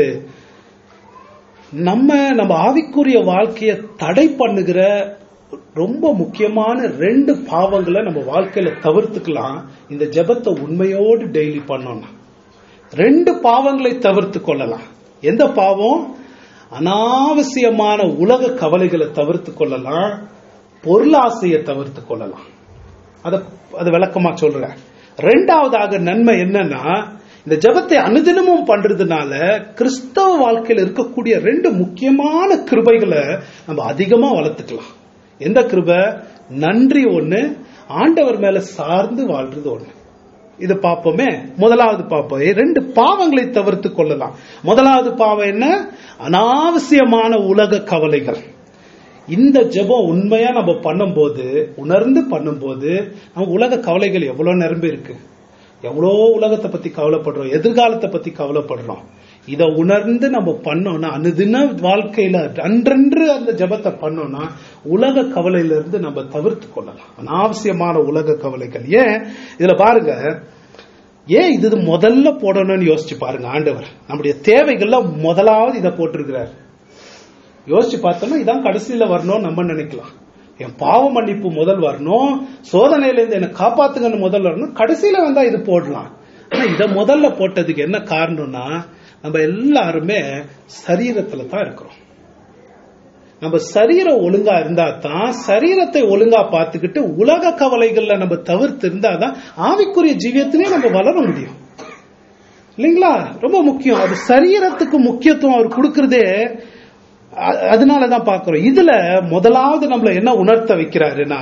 [SPEAKER 1] நம்ம நம்ம ஆவிக்குரிய வாழ்க்கையை தடை பண்ணுகிற ரொம்ப முக்கியமான ரெண்டு பாவங்களை நம்ம வாழ்க்கையில தவிர்த்துக்கலாம் இந்த ஜெபத்தை உண்மையோடு டெய்லி பண்ணோம்னா ரெண்டு பாவங்களை தவிர்த்து கொள்ளலாம் எந்த பாவம் அனாவசியமான உலக கவலைகளை தவிர்த்து கொள்ளலாம் பொருளாசையை தவிர்த்து கொள்ளலாம் அத அது விளக்கமா சொல்றேன் ரெண்டாவதாக நன்மை என்னன்னா இந்த ஜெபத்தை அனுதினமும் பண்றதுனால கிறிஸ்தவ வாழ்க்கையில இருக்கக்கூடிய ரெண்டு முக்கியமான கிருபைகளை நம்ம அதிகமா வளர்த்துக்கலாம் எந்த கிருபை நன்றி ஒண்ணு ஆண்டவர் மேல சார்ந்து வாழ்றது ஒண்ணு இது பார்ப்போமே முதலாவது பார்ப்போம் ரெண்டு பாவங்களை தவிர்த்து கொள்ளலாம் முதலாவது பாவம் என்ன அனாவசியமான உலக கவலைகள் இந்த ஜெபம் உண்மையா நம்ம பண்ணும்போது உணர்ந்து பண்ணும்போது நம்ம உலக கவலைகள் எவ்வளவு நிரம்பி இருக்கு எவ்வளோ உலகத்தை பத்தி கவலைப்படுறோம் எதிர்காலத்தை பத்தி கவலைப்படுறோம் இதை உணர்ந்து நம்ம பண்ணோம்னா அனுதின வாழ்க்கையில அன்றன்று அந்த ஜபத்தை பண்ணோம்னா உலக கவலையில இருந்து நம்ம தவிர்த்து கொள்ளலாம் அனாவசியமான உலக கவலைகள் ஏன் இதுல பாருங்க ஏன் இது முதல்ல போடணும்னு யோசிச்சு பாருங்க ஆண்டவர் நம்முடைய தேவைகள்ல முதலாவது இதை போட்டிருக்கிறார் யோசிச்சு பார்த்தோம்னா இதான் கடைசியில வரணும்னு நம்ம நினைக்கலாம் என் பாவ மன்னிப்பு முதல் வரணும் சோதனையில இருந்து என்ன காப்பாத்துங்கன்னு முதல் வரணும் கடைசியில வந்தா இது போடலாம் ஆனா இத முதல்ல போட்டதுக்கு என்ன காரணம்னா நம்ம எல்லாருமே சரீரத்துல தான் இருக்கிறோம் நம்ம சரீரம் ஒழுங்கா இருந்தா தான் சரீரத்தை ஒழுங்கா பார்த்துக்கிட்டு உலக கவலைகள்ல நம்ம தவிர்த்து இருந்தா தான் ஆவிக்குரிய ஜீவியத்திலே நம்ம வளர முடியும் இல்லைங்களா ரொம்ப முக்கியம் அது சரீரத்துக்கு முக்கியத்துவம் அவர் கொடுக்கறதே அதனாலதான் பாக்குறோம் இதுல முதலாவது நம்மள என்ன உணர்த்த வைக்கிறாருன்னா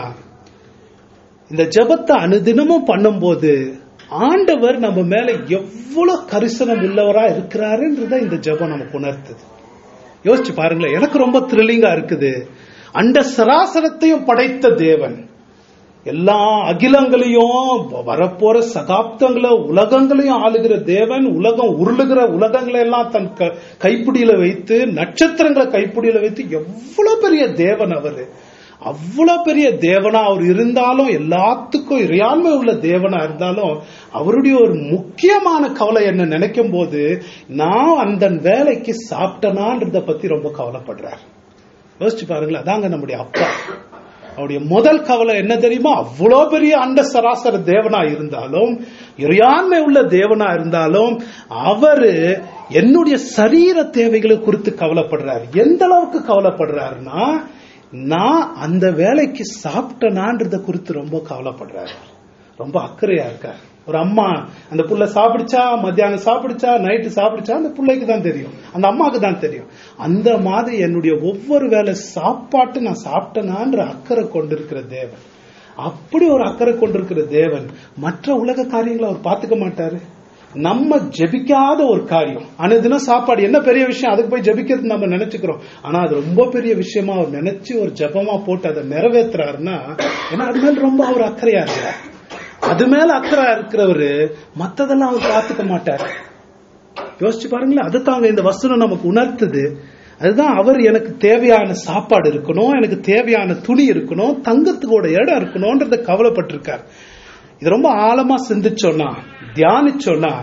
[SPEAKER 1] இந்த ஜபத்தை அனுதினமும் பண்ணும்போது ஆண்டவர் நம்ம மேல எவ்வளவு கரிசனம் உள்ளவரா இருக்கிறாருன்றத இந்த ஜபம் நமக்கு உணர்த்துது யோசிச்சு பாருங்களேன் எனக்கு ரொம்ப த்ரில்லிங்கா இருக்குது அண்ட சராசரத்தையும் படைத்த தேவன் எல்லா அகிலங்களையும் வரப்போற சகாப்தங்களை உலகங்களையும் ஆளுகிற தேவன் உலகம் உருளுகிற உலகங்களை எல்லாம் தன் கைப்பிடியில வைத்து நட்சத்திரங்களை கைப்பிடியில வைத்து எவ்வளவு பெரிய தேவன் அவரு அவ்வளவு பெரிய தேவனா அவர் இருந்தாலும் எல்லாத்துக்கும் இறையாண்மை உள்ள தேவனா இருந்தாலும் அவருடைய ஒரு முக்கியமான கவலை என்ன நினைக்கும் போது நான் அந்த வேலைக்கு சாப்பிட்டனான்றத பத்தி ரொம்ப கவலைப்படுறார் யோசிச்சு பாருங்களேன் அதாங்க நம்முடைய அப்பா அவருடைய முதல் கவலை என்ன தெரியுமா அவ்வளோ பெரிய அண்ட சராசர தேவனா இருந்தாலும் இறையாண்மை உள்ள தேவனா இருந்தாலும் அவரு என்னுடைய சரீர தேவைகளை குறித்து கவலைப்படுறாரு எந்த அளவுக்கு கவலைப்படுறாருன்னா நான் அந்த வேலைக்கு சாப்பிட்டனான்றத குறித்து ரொம்ப கவலைப்படுறாரு ரொம்ப அக்கறையா இருக்கார் ஒரு அம்மா அந்த புள்ள சாப்பிடுச்சா மத்தியானம் சாப்பிடுச்சா நைட்டு சாப்பிடுச்சா அந்த பிள்ளைக்கு தான் தெரியும் அந்த அம்மாவுக்கு தான் தெரியும் அந்த மாதிரி என்னுடைய ஒவ்வொரு வேலை சாப்பாட்டு நான் சாப்பிட்டனான்ற அக்கறை கொண்டிருக்கிற தேவன் அப்படி ஒரு அக்கறை கொண்டிருக்கிற தேவன் மற்ற உலக காரியங்களை அவர் பார்த்துக்க மாட்டாரு நம்ம ஜெபிக்காத ஒரு காரியம் அனுதினம் சாப்பாடு என்ன பெரிய விஷயம் அதுக்கு போய் ஜெபிக்கிறது நம்ம நினைச்சுக்கிறோம் ஆனா அது ரொம்ப பெரிய விஷயமா அவர் நினைச்சு ஒரு ஜபமா போட்டு அதை நிறைவேற்றுறாருன்னா ஏன்னா அது மேல ரொம்ப அவர் அக்கறையா இருக்கிறார் அது மேல அக்கறை இருக்கிறவரு மத்ததெல்லாம் அவர் பார்த்துக்க மாட்டார் யோசிச்சு பாருங்களேன் அதுதாங்க இந்த வசனம் நமக்கு உணர்த்துது அதுதான் அவர் எனக்கு தேவையான சாப்பாடு இருக்கணும் எனக்கு தேவையான துணி இருக்கணும் தங்கத்துக்கோட இடம் இருக்கணும்ன்றத கவலைப்பட்டிருக்கார் இது ரொம்ப ஆழமா சிந்திச்சோன்னா தியானிச்சோன்னா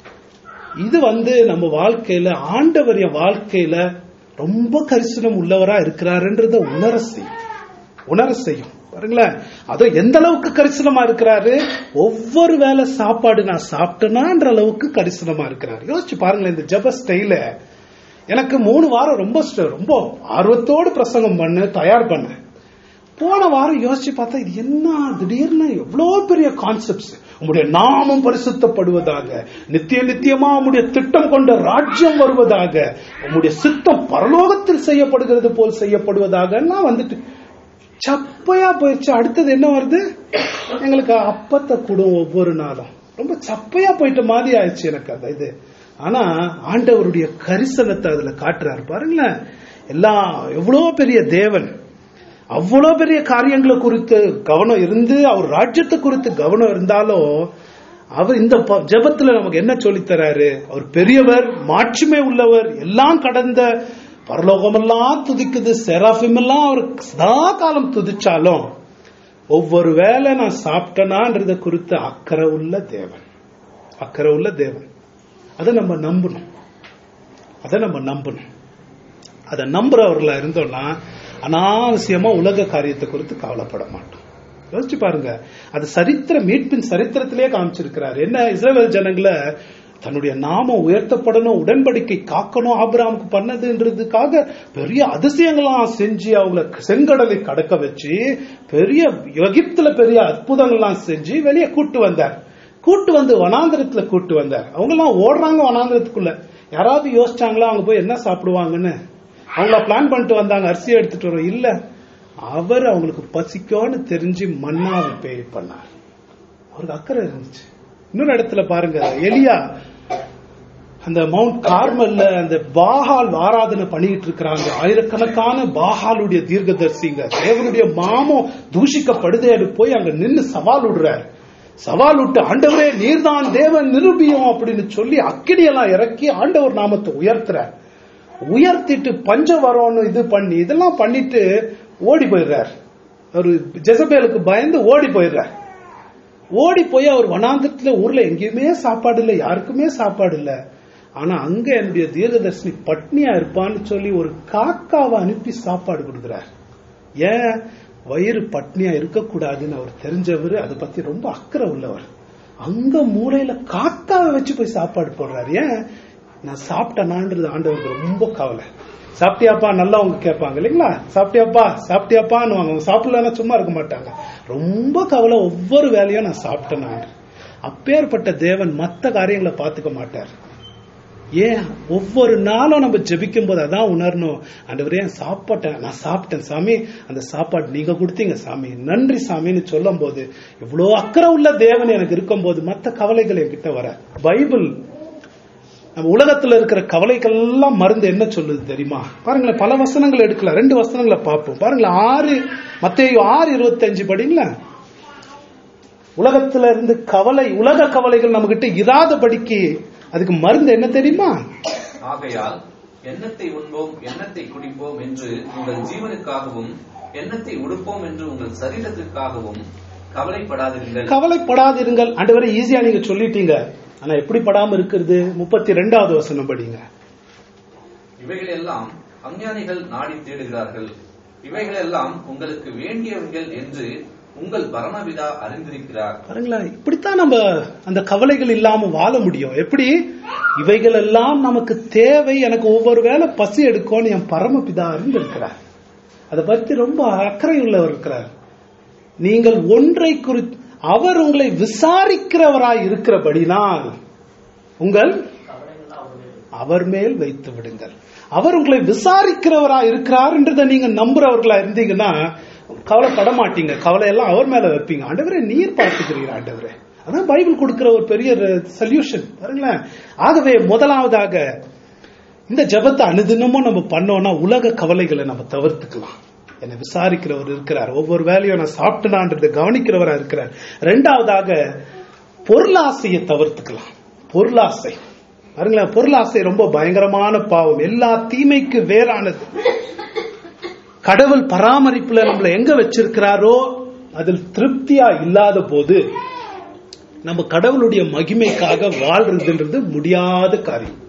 [SPEAKER 1] இது வந்து நம்ம வாழ்க்கையில ஆண்டவரிய வாழ்க்கையில ரொம்ப கரிசனம் உள்ளவரா இருக்கிறாருன்றத உணர செய்யும் உணர செய்யும் பாருங்களேன் அதுவும் எந்த அளவுக்கு கரிசனமா இருக்கிறாரு ஒவ்வொரு வேளை சாப்பாடு நான் சாப்பிட்டேனான்ற அளவுக்கு கரிசனமா இருக்கிறாரு யோசிச்சு பாருங்களேன் இந்த ஜப ஸ்டைல எனக்கு மூணு வாரம் ரொம்ப ரொம்ப ஆர்வத்தோடு பிரசங்கம் பண்ணு தயார் பண்ண போன வாரம் யோசிச்சு பார்த்தா இது என்ன திடீர்னு எவ்வளோ பெரிய கான்செப்ட்ஸ் உம்முடைய நாமம் பரிசுத்தப்படுவதாக நித்திய நித்தியமா உம்முடைய திட்டம் கொண்ட ராஜ்யம் வருவதாக உம்முடைய சித்தம் பரலோகத்தில் செய்யப்படுகிறது போல் செய்யப்படுவதாக வந்துட்டு சப்பையா போயிடுச்சு அடுத்தது என்ன வருது எங்களுக்கு அப்பத்தை கூடும் ஒவ்வொரு நாளும் ரொம்ப சப்பையா போயிட்ட மாதிரி ஆயிடுச்சு எனக்கு அந்த இது ஆனா ஆண்டவருடைய கரிசனத்தை அதுல காட்டுறாரு பாருங்களேன் எல்லாம் எவ்வளவு பெரிய தேவன் அவ்வளவு பெரிய காரியங்களை குறித்து கவனம் இருந்து அவர் ராஜ்யத்தை குறித்து கவனம் இருந்தாலும் அவர் இந்த ப- ஜெபத்துல நமக்கு என்ன சொல்லித் தராரு அவர் பெரியவர் மாட்சிமை உள்ளவர் எல்லாம் கடந்த பரலோகமெல்லாம் துதிக்குது செராஃபிம் எல்லாம் அவர் சதா காலம் துதிச்சாலும் ஒவ்வொரு வேளை நான் சாப்பிட்டனான்றத குறித்து அக்கறை உள்ள தேவன் அக்கறை உள்ள தேவன் அதை நம்ம நம்பணும் அதை நம்ம நம்பணும் அதை நம்புறவர்களா இருந்தோம்னா அனாவசியமா உலக காரியத்தை குறித்து கவலைப்பட மாட்டோம் யோசிச்சு பாருங்க அது சரித்திர மீட்பின் சரித்திரத்திலே காமிச்சிருக்கிறார் என்ன இஸ்ரவேல் ஜனங்களை தன்னுடைய நாமம் உயர்த்தப்படணும் உடன்படிக்கை காக்கணும் ஆபிரகாமுக்கு பண்ணதுன்றதுக்காக பெரிய அதிசயங்கள்லாம் செஞ்சு அவங்கள செங்கடலை கடக்க வச்சு பெரிய எகிப்துல பெரிய அற்புதங்கள்லாம் செஞ்சு வெளியே கூட்டு வந்தார் கூட்டு வந்து வனாந்திரத்துல கூட்டு வந்தார் அவங்க எல்லாம் ஓடுறாங்க வனாந்திரத்துக்குள்ள யாராவது யோசிச்சாங்களா அவங்க போய் என்ன சாப்பிடுவாங்கன்னு அவங்கள பிளான் பண்ணிட்டு வந்தாங்க அரிசி எடுத்துட்டு வரோம் இல்ல அவர் அவங்களுக்கு பசிக்கும்னு தெரிஞ்சு மன்னாவை பே பண்ணார் அவருக்கு அக்கறை இருந்துச்சு இன்னொரு இடத்துல பாருங்க எலியா அந்த மவுண்ட் கார்மல்ல அந்த பாகால் ஆராதனை பண்ணிட்டு இருக்கிறாங்க ஆயிரக்கணக்கான பாகாலுடைய தீர்க்கதரிசிங்க தேவனுடைய மாமம் தூஷிக்கப்படுதே போய் அங்க நின்னு சவால் விடுறாரு சவால் விட்டு ஆண்டவரே நீர்தான் தேவன் நிரூபியம் அப்படின்னு சொல்லி அக்கினியெல்லாம் இறக்கி ஆண்டவர் நாமத்தை உயர்த்துறார் உயர்த்திட்டு பஞ்சவரம்னு இது பண்ணி இதெல்லாம் பண்ணிட்டு ஓடி போயிடுறார் ஒரு ஜெசபேலுக்கு பயந்து ஓடி போயிடுறார் ஓடி போய் அவர் வனாந்தத்துல ஊர்ல எங்கேயுமே சாப்பாடு இல்லை யாருக்குமே சாப்பாடு இல்ல ஆனா அங்க என்னுடைய தீர்க்கதர்ஷினி பட்னியா இருப்பான்னு சொல்லி ஒரு காக்காவை அனுப்பி சாப்பாடு கொடுக்கிறார் ஏன் வயிறு பட்னியா இருக்கக்கூடாதுன்னு அவர் தெரிஞ்சவர் அதை பத்தி ரொம்ப அக்கறை உள்ளவர் அங்க மூலையில காக்காவை வச்சு போய் சாப்பாடு போடுறாரு ஏன் நான் சாப்பிட்டேனான்றது ஆண்டவருக்கு ரொம்ப கவலை சாப்பிட்டியாப்பா நல்லா அவங்க கேட்பாங்க இல்லைங்களா சாப்பிட்டியாப்பா சாப்பிட்டியாப்பான்னு அவங்க சாப்பிடலன்னா சும்மா இருக்க மாட்டாங்க ரொம்ப கவலை ஒவ்வொரு வேலையும் நான் சாப்பிட்டேனா அப்பேற்பட்ட தேவன் மத்த காரியங்களை பார்த்துக்க மாட்டார் ஏன் ஒவ்வொரு நாளும் நம்ம ஜெபிக்கும் போது அதான் உணரணும் ஆண்டவரே நான் சாப்பிட்டேன் நான் சாப்பிட்டேன் சாமி அந்த சாப்பாடு நீங்க கொடுத்தீங்க சாமி நன்றி சாமின்னு சொல்லும் போது இவ்வளோ அக்கறை உள்ள தேவன் எனக்கு இருக்கும்போது மத்த கவலைகள் என்கிட்ட வர பைபிள் நம்ம உலகத்துல இருக்கிற கவலைகள் எல்லாம் மருந்து என்ன சொல்லுது தெரியுமா பாருங்களேன் பல வசனங்கள் எடுக்கலாம் ரெண்டு வசனங்களை பார்ப்போம் பாருங்களேன் ஆறு மத்தேயு ஆறு இருபத்தஞ்சு படிங்களேன் உலகத்துல இருந்து கவலை உலக கவலைகள் நம்ம கிட்ட இராதபடிக்கு அதுக்கு மருந்து என்ன தெரியுமா
[SPEAKER 2] ஆகையால் எண்ணத்தை உண்போம் எண்ணத்தை குடிப்போம் என்று உங்கள் ஜீவனுக்காகவும் எண்ணத்தை உடுப்போம் என்று உங்கள் சரீரத்திற்காகவும் கவலைப்படாதிருங்கள்
[SPEAKER 1] கவலைப்படாதிருங்கள் ஆண்டவரை ஈஸியா நீங்க சொல்லிட்டீங்க ஆனா எப்படி படாம இருக்கிறது முப்பத்தி ரெண்டாவது வசனம் படிங்க
[SPEAKER 2] இவைகளெல்லாம் அஞ்ஞானிகள் நாடி தேடுகிறார்கள் இவைகளெல்லாம் உங்களுக்கு வேண்டியவைகள் என்று உங்கள் பரமபிதா அறிந்திருக்கிறார்
[SPEAKER 1] பாருங்களேன் இப்படித்தான் நம்ம அந்த கவலைகள் இல்லாம வாழ முடியும் எப்படி இவைகள் எல்லாம் நமக்கு தேவை எனக்கு ஒவ்வொரு வேளை பசி எடுக்கும்னு என் பரமபிதா அறிந்திருக்கிறார் அதை பத்தி ரொம்ப அக்கறை உள்ளவர் இருக்கிறார் நீங்கள் ஒன்றை குறித்து அவர் உங்களை விசாரிக்கிறவராய் இருக்கிறபடினால் உங்கள் அவர் மேல் வைத்து விடுங்கள் அவர் உங்களை விசாரிக்கிறவரா இருக்கிறார் என்றதை நீங்க நம்புறவர்களா இருந்தீங்கன்னா கவலைப்பட மாட்டீங்க கவலை எல்லாம் அவர் மேல வைப்பீங்க ஆண்டவரே நீர் பார்த்துக்கிறீங்க ஆண்டவரே அதான் பைபிள் கொடுக்கிற ஒரு பெரிய சொல்யூஷன் பாருங்களேன் ஆகவே முதலாவதாக இந்த ஜபத்தை அனுதினமும் நம்ம பண்ணோம்னா உலக கவலைகளை நம்ம தவிர்த்துக்கலாம் என்னை விசாரிக்கிறவர் இருக்கிறார் ஒவ்வொரு வேலையும் நான் சாப்பிட்டனான்றது கவனிக்கிறவரா இருக்கிறார் ரெண்டாவதாக பொருளாசையை தவிர்த்துக்கலாம் பொருளாசை பாருங்களேன் பொருளாசை ரொம்ப பயங்கரமான பாவம் எல்லா தீமைக்கு வேறானது கடவுள் பராமரிப்புல நம்மளை எங்க வச்சிருக்கிறாரோ அதில் திருப்தியா இல்லாத போது நம்ம கடவுளுடைய மகிமைக்காக வாழ்றதுன்றது முடியாத காரியம்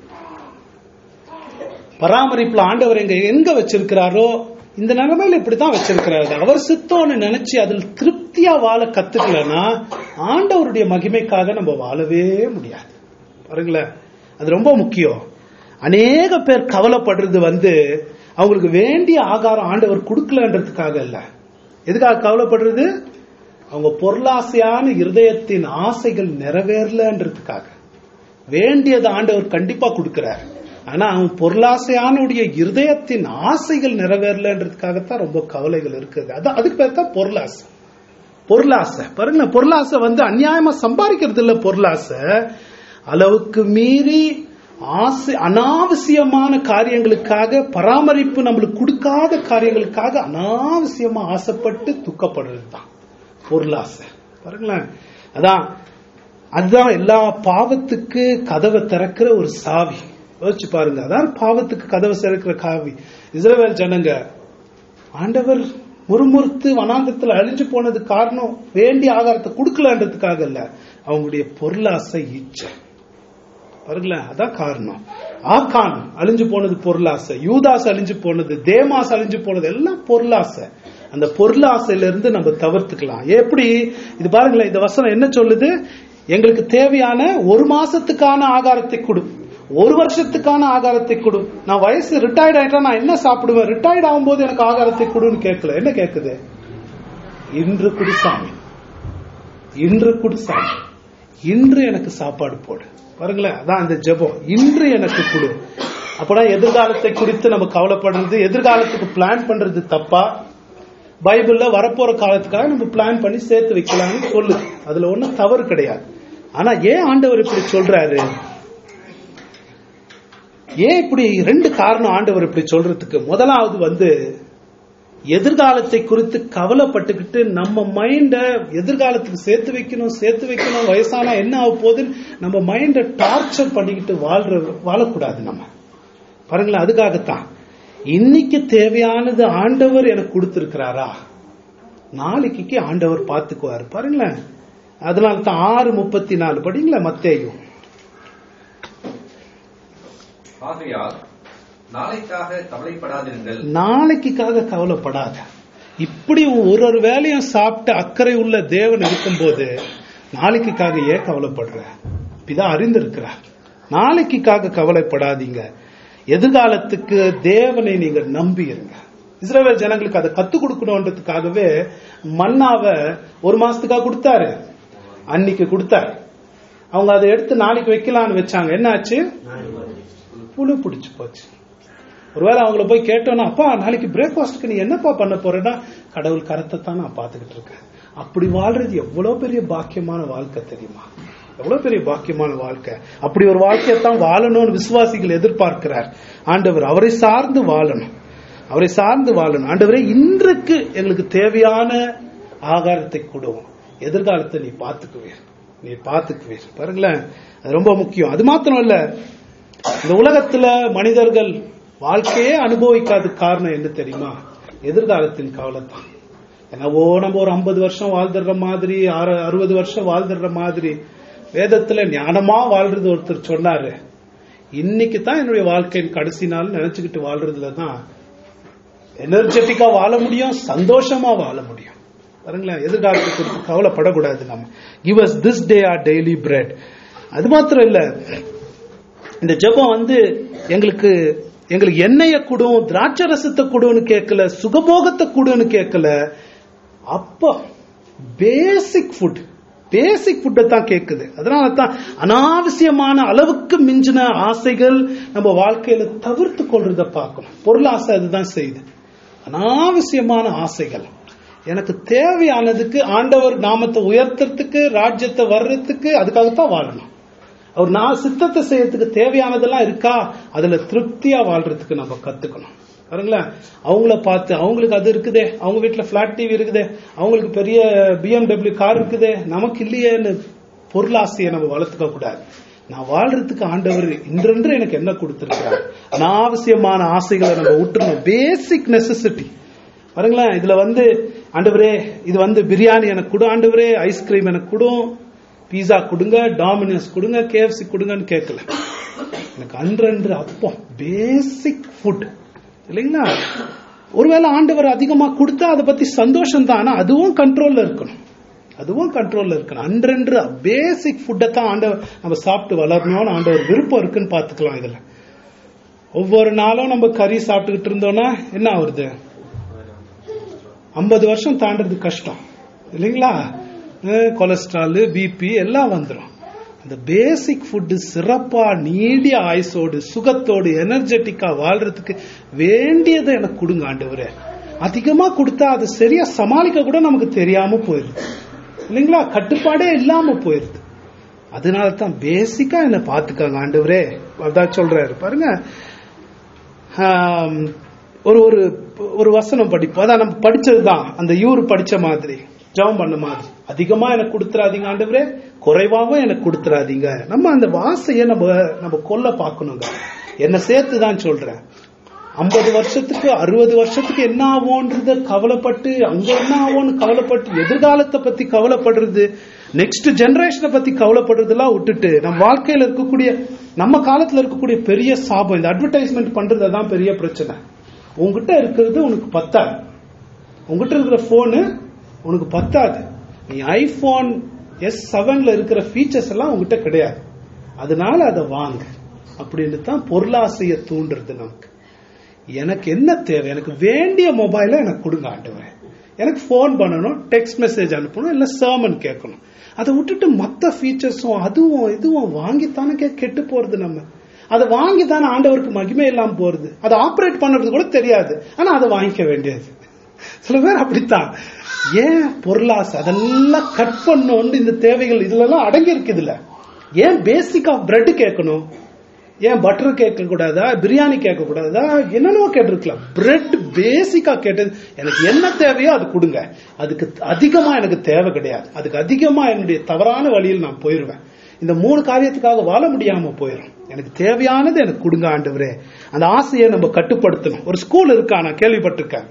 [SPEAKER 1] பராமரிப்புல ஆண்டவர் எங்க எங்க வச்சிருக்கிறாரோ இந்த நிலைமையில இப்படித்தான் வச்சிருக்கிறாரு அவர் சித்தம்னு நினைச்சு அதில் திருப்தியா வாழ கத்துக்கலன்னா ஆண்டவருடைய மகிமைக்காக நம்ம வாழவே முடியாது பாருங்களேன் அது ரொம்ப முக்கியம் அநேக பேர் கவலைப்படுறது வந்து அவங்களுக்கு வேண்டிய ஆகாரம் ஆண்டவர் கொடுக்கலன்றதுக்காக இல்ல எதுக்காக கவலைப்படுறது அவங்க பொருளாசையான இருதயத்தின் ஆசைகள் நிறைவேறலன்றதுக்காக வேண்டியது ஆண்டவர் கண்டிப்பா கொடுக்கிறார் ஆனா அவன் பொருளாசையானுடைய இருதயத்தின் ஆசைகள் நிறைவேறலன்றதுக்காகத்தான் ரொம்ப கவலைகள் இருக்குது அதான் அதுக்கு பேர் தான் பொருளாசை பொருளாசை பாருங்களேன் பொருளாசை வந்து அநியாயமா சம்பாதிக்கிறது இல்ல பொருளாசை அளவுக்கு மீறி ஆசை அனாவசியமான காரியங்களுக்காக பராமரிப்பு நம்மளுக்கு கொடுக்காத காரியங்களுக்காக அனாவசியமா ஆசைப்பட்டு துக்கப்படுறது தான் பொருளாசை பாருங்களேன் அதான் அதுதான் எல்லா பாவத்துக்கு கதவை திறக்கிற ஒரு சாவி யோசிச்சு பாருங்க அதான் பாவத்துக்கு கதவை திறக்கிற காவி இஸ்ரவேல் ஜனங்க ஆண்டவர் முறுமுறுத்து வனாந்தத்துல அழிஞ்சு போனது காரணம் வேண்டிய ஆகாரத்தை கொடுக்கலன்றதுக்காக இல்ல அவங்களுடைய பொருளாசை இச்சை பாருங்களேன் அதான் காரணம் ஆக்கான் அழிஞ்சு போனது பொருளாசை யூதாஸ் அழிஞ்சு போனது தேமாஸ் அழிஞ்சு போனது எல்லாம் பொருளாசை அந்த பொருளாசையில இருந்து நம்ம தவிர்த்துக்கலாம் எப்படி இது பாருங்களேன் இந்த வசனம் என்ன சொல்லுது எங்களுக்கு தேவையான ஒரு மாசத்துக்கான ஆகாரத்தை கொடு ஒரு வருஷத்துக்கான ஆகாரத்தை கொடு நான் வயசு ரிட்டையர்ட் ஆயிட்டா நான் என்ன சாப்பிடுவேன் ரிட்டையர்ட் ஆகும்போது எனக்கு ஆகாரத்தை கொடுன்னு கேட்கல என்ன கேக்குது இன்று குடிசாமி இன்று குடிசாமி இன்று எனக்கு சாப்பாடு போடு பாருங்களேன் அதான் அந்த ஜெபம் இன்று எனக்கு கொடு அப்பதான் எதிர்காலத்தை குறித்து நம்ம கவலைப்படுறது எதிர்காலத்துக்கு பிளான் பண்றது தப்பா பைபிள்ல வரப்போற காலத்துக்காக நம்ம பிளான் பண்ணி சேர்த்து வைக்கலாம்னு சொல்லுது அதுல ஒண்ணும் தவறு கிடையாது ஆனா ஏன் ஆண்டவர் இப்படி சொல்றாரு ஏன் இப்படி ரெண்டு காரணம் ஆண்டவர் இப்படி சொல்றதுக்கு முதலாவது வந்து எதிர்காலத்தை குறித்து கவலைப்பட்டுக்கிட்டு நம்ம மைண்ட எதிர்காலத்துக்கு சேர்த்து வைக்கணும் சேர்த்து வைக்கணும் வயசானா என்ன ஆக போகுதுன்னு நம்ம மைண்ட டார்ச்சர் பண்ணிக்கிட்டு வாழ்ற வாழக்கூடாது நம்ம பாருங்களேன் அதுக்காகத்தான் இன்னைக்கு தேவையானது ஆண்டவர் எனக்கு கொடுத்திருக்கிறாரா நாளைக்கு ஆண்டவர் பார்த்துக்குவார் பாருங்களேன் அதனால தான் ஆறு முப்பத்தி நாலு படிங்களா மத்தேயும்
[SPEAKER 2] ஆகையால் நாளைக்காக கவலைப்படாதிருங்கள்
[SPEAKER 1] நாளைக்குக்காக கவலைப்படாத இப்படி ஒரு ஒரு வேலையும் சாப்பிட்டு அக்கறை உள்ள தேவன் இருக்கும்போது நாளைக்குக்காக ஏன் கவலைப்படுற பிதா அறிந்திருக்கிறார் நாளைக்குக்காக கவலைப்படாதீங்க எதிர்காலத்துக்கு தேவனை நீங்க நம்பி இருங்க இஸ்ரேல் ஜனங்களுக்கு அதை கத்து கொடுக்கணுன்றதுக்காகவே மன்னாவை ஒரு மாசத்துக்காக கொடுத்தாரு அன்னைக்கு கொடுத்தாரு அவங்க அதை எடுத்து நாளைக்கு வைக்கலாம்னு வச்சாங்க என்ன ஆச்சு புழு பிடிச்சு போச்சு ஒருவேளை அவங்கள போய் கேட்டோன்னா அப்பா நாளைக்கு பிரேக்ஃபாஸ்ட்க்கு நீ என்னப்பா பண்ண போறேன்னா கடவுள் கரத்தை தான் நான் பார்த்துக்கிட்டு இருக்கேன் அப்படி வாழ்றது எவ்வளவு பெரிய பாக்கியமான வாழ்க்கை தெரியுமா எவ்வளவு பெரிய பாக்கியமான வாழ்க்கை அப்படி ஒரு வாழ்க்கையத்தான் வாழணும்னு விசுவாசிகள் எதிர்பார்க்கிறார் ஆண்டவர் அவரை சார்ந்து வாழணும் அவரை சார்ந்து வாழணும் ஆண்டவரே இன்றைக்கு எங்களுக்கு தேவையான ஆகாரத்தை கொடுவோம் எதிர்காலத்தை நீ பார்த்துக்குவீர் நீ பார்த்துக்குவீர் பாருங்களேன் அது ரொம்ப முக்கியம் அது மாத்திரம் இல்ல இந்த உலகத்துல மனிதர்கள் வாழ்க்கையே அனுபவிக்காத காரணம் என்ன தெரியுமா எதிர்காலத்தின் கவலை தான் என்னவோ நம்ம ஒரு ஐம்பது வருஷம் வாழ்ந்துடுற மாதிரி அறு- அறுபது வருஷம் வாழ்ந்துடுற மாதிரி வேதத்துல ஞானமா வாழ்றது ஒருத்தர் சொன்னாரு இன்னைக்கு தான் என்னுடைய வாழ்க்கையின் கடைசி நாள் நினைச்சுக்கிட்டு வாழ்றதுல தான் எனர்ஜெட்டிக்கா வாழ முடியும் சந்தோஷமா வாழ முடியும் பாருங்களேன் எதிர்காலத்தை குறித்து கவலைப்படக்கூடாது நம்ம give us this day our daily bread அது மாத்திரம் இல்ல இந்த ஜெபம் வந்து எங்களுக்கு எங்களுக்கு எண்ணெய குடும் திராட்சை ரசத்தை குடுன்னு கேட்கல சுகபோகத்தை குடுன்னு கேட்கல அப்ப பேசிக் ஃபுட் பேசிக் ஃபுட்டை தான் கேட்குது அதனால தான் அனாவசியமான அளவுக்கு மிஞ்சின ஆசைகள் நம்ம வாழ்க்கையில தவிர்த்து கொள்றத பார்க்கணும் பொருளாசை அதுதான் செய்யுது அனாவசியமான ஆசைகள் எனக்கு தேவையானதுக்கு ஆண்டவர் நாமத்தை உயர்த்துறதுக்கு ராஜ்யத்தை வர்றதுக்கு அதுக்காகத்தான் வாழணும் அவர் நான் சித்தத்தை செய்யறதுக்கு தேவையானதெல்லாம் இருக்கா அதுல திருப்தியா வாழ்றதுக்கு நம்ம கத்துக்கணும் பாருங்களேன் அவங்கள பார்த்து அவங்களுக்கு அது இருக்குதே அவங்க வீட்டுல பிளாட் டிவி இருக்குதே அவங்களுக்கு பெரிய பிஎம்டபிள்யூ கார் இருக்குதே நமக்கு இல்லையேன்னு பொருளாசையை நம்ம வளர்த்துக்க கூடாது நான் வாழ்றதுக்கு ஆண்டவர் இன்றென்று எனக்கு என்ன கொடுத்திருக்கிறார் அனாவசியமான ஆசைகளை நம்ம விட்டுறணும் பேசிக் நெசசிட்டி பாருங்களேன் இதுல வந்து ஆண்டவரே இது வந்து பிரியாணி எனக்கு கொடு ஆண்டவரே ஐஸ்கிரீம் எனக்கு கொடும் பீஸா கொடுங்க டாமினோஸ் கொடுங்க கேஎஃப்சி கொடுங்கன்னு கேட்கல எனக்கு அன்றன்று அப்பம் பேசிக் ஃபுட் இல்லைங்களா ஒருவேளை ஆண்டவர் அதிகமா கொடுத்தா அதை பத்தி சந்தோஷம் தான் ஆனா அதுவும் கண்ட்ரோல்ல இருக்கணும் அதுவும் கண்ட்ரோல்ல இருக்கணும் அன்றன்று பேசிக் ஃபுட்டை தான் ஆண்டவர் நம்ம சாப்பிட்டு வளரணும்னு ஆண்டவர் விருப்பம் இருக்குன்னு பாத்துக்கலாம் இதுல ஒவ்வொரு நாளும் நம்ம கறி சாப்பிட்டுக்கிட்டு இருந்தோம்னா என்ன ஆகுறது ஐம்பது வருஷம் தாண்டறது கஷ்டம் இல்லைங்களா கொலஸ்ட்ரால் பிபி எல்லாம் வந்துடும் அந்த பேசிக் ஃபுட்டு சிறப்பா நீடிய ஆயுசோடு சுகத்தோடு எனர்ஜெட்டிக்கா வாழ்றதுக்கு வேண்டியதை எனக்கு கொடுங்க ஆண்டவரே அதிகமா கொடுத்தா அது சரியா சமாளிக்க கூட நமக்கு தெரியாம போயிருது இல்லைங்களா கட்டுப்பாடே இல்லாம போயிருது அதனால தான் பேசிக்கா என்ன பாத்துக்காங்க ஆண்டவரே அதான் சொல்றாரு பாருங்க ஆம், ஒரு ஒரு ஒரு வசனம் படிப்போம் அதான் நம்ம படிச்சதுதான் அந்த யூர் படிச்ச மாதிரி ஜெபம் பண்ண மாதிரி அதிகமா எனக்கு கொடுத்துறாதீங்க ஆண்டவரே குறைவாவும் எனக்கு கொடுத்துறாதீங்க நம்ம அந்த வாசையை நம்ம நம்ம கொல்ல பார்க்கணுங்க என்ன சேர்த்து தான் சொல்றேன் ஐம்பது வருஷத்துக்கு அறுபது வருஷத்துக்கு என்ன ஆகும்ன்றத கவலைப்பட்டு அங்க என்ன ஆகும்னு கவலைப்பட்டு எதிர்காலத்தை பத்தி கவலைப்படுறது நெக்ஸ்ட் ஜெனரேஷனை பத்தி கவலைப்படுறதெல்லாம் விட்டுட்டு நம்ம வாழ்க்கையில இருக்கக்கூடிய நம்ம காலத்துல இருக்கக்கூடிய பெரிய சாபம் இந்த அட்வர்டைஸ்மெண்ட் பண்றது தான் பெரிய பிரச்சனை உங்ககிட்ட இருக்கிறது உனக்கு பத்தாது உங்ககிட்ட இருக்கிற போனு உனக்கு பத்தாது நீ ஐபோன் எஸ் செவன்ல இருக்கிற ஃபீச்சர்ஸ் எல்லாம் உங்ககிட்ட கிடையாது அதனால அதை வாங்க அப்படின்னு தான் பொருளாசையை தூண்டுறது நமக்கு எனக்கு என்ன தேவை எனக்கு வேண்டிய மொபைலை எனக்கு கொடுங்க ஆண்டவரே எனக்கு ஃபோன் பண்ணணும் டெக்ஸ்ட் மெசேஜ் அனுப்பணும் இல்ல சர்மன் கேட்கணும் அதை விட்டுட்டு மத்த ஃபீச்சர்ஸும் அதுவும் இதுவும் வாங்கித்தானே கெ- கெட்டு போறது நம்ம அதை வாங்கி தானே ஆண்டவருக்கு மகிமை இல்லாம போறது அதை ஆப்ரேட் பண்றது கூட தெரியாது ஆனா அதை வாங்கிக்க வேண்டியது சில பேர் அப்படித்தான் ஏன் பொருளாசை அதெல்லாம் கட் பண்ணணும் இந்த தேவைகள் இதுல எல்லாம் அடங்கி இருக்கு இதுல ஏன் பேசிக் ஆஃப் பிரெட் கேட்கணும் ஏன் பட்டர் கேட்க கூடாதா பிரியாணி கேட்க கூடாதா என்னென்னவோ கேட்டிருக்கலாம் பிரெட் பேசிக்கா கேட்டது எனக்கு என்ன தேவையோ அது கொடுங்க அதுக்கு அதிகமா எனக்கு தேவை கிடையாது அதுக்கு அதிகமா என்னுடைய தவறான வழியில் நான் போயிருவேன் இந்த மூணு காரியத்துக்காக வாழ முடியாம போயிடும் எனக்கு தேவையானது எனக்கு கொடுங்க ஆண்டவரே அந்த ஆசையை நம்ம கட்டுப்படுத்தணும் ஒரு ஸ்கூல் இருக்கா நான் கேள்விப்பட்டிருக்கேன்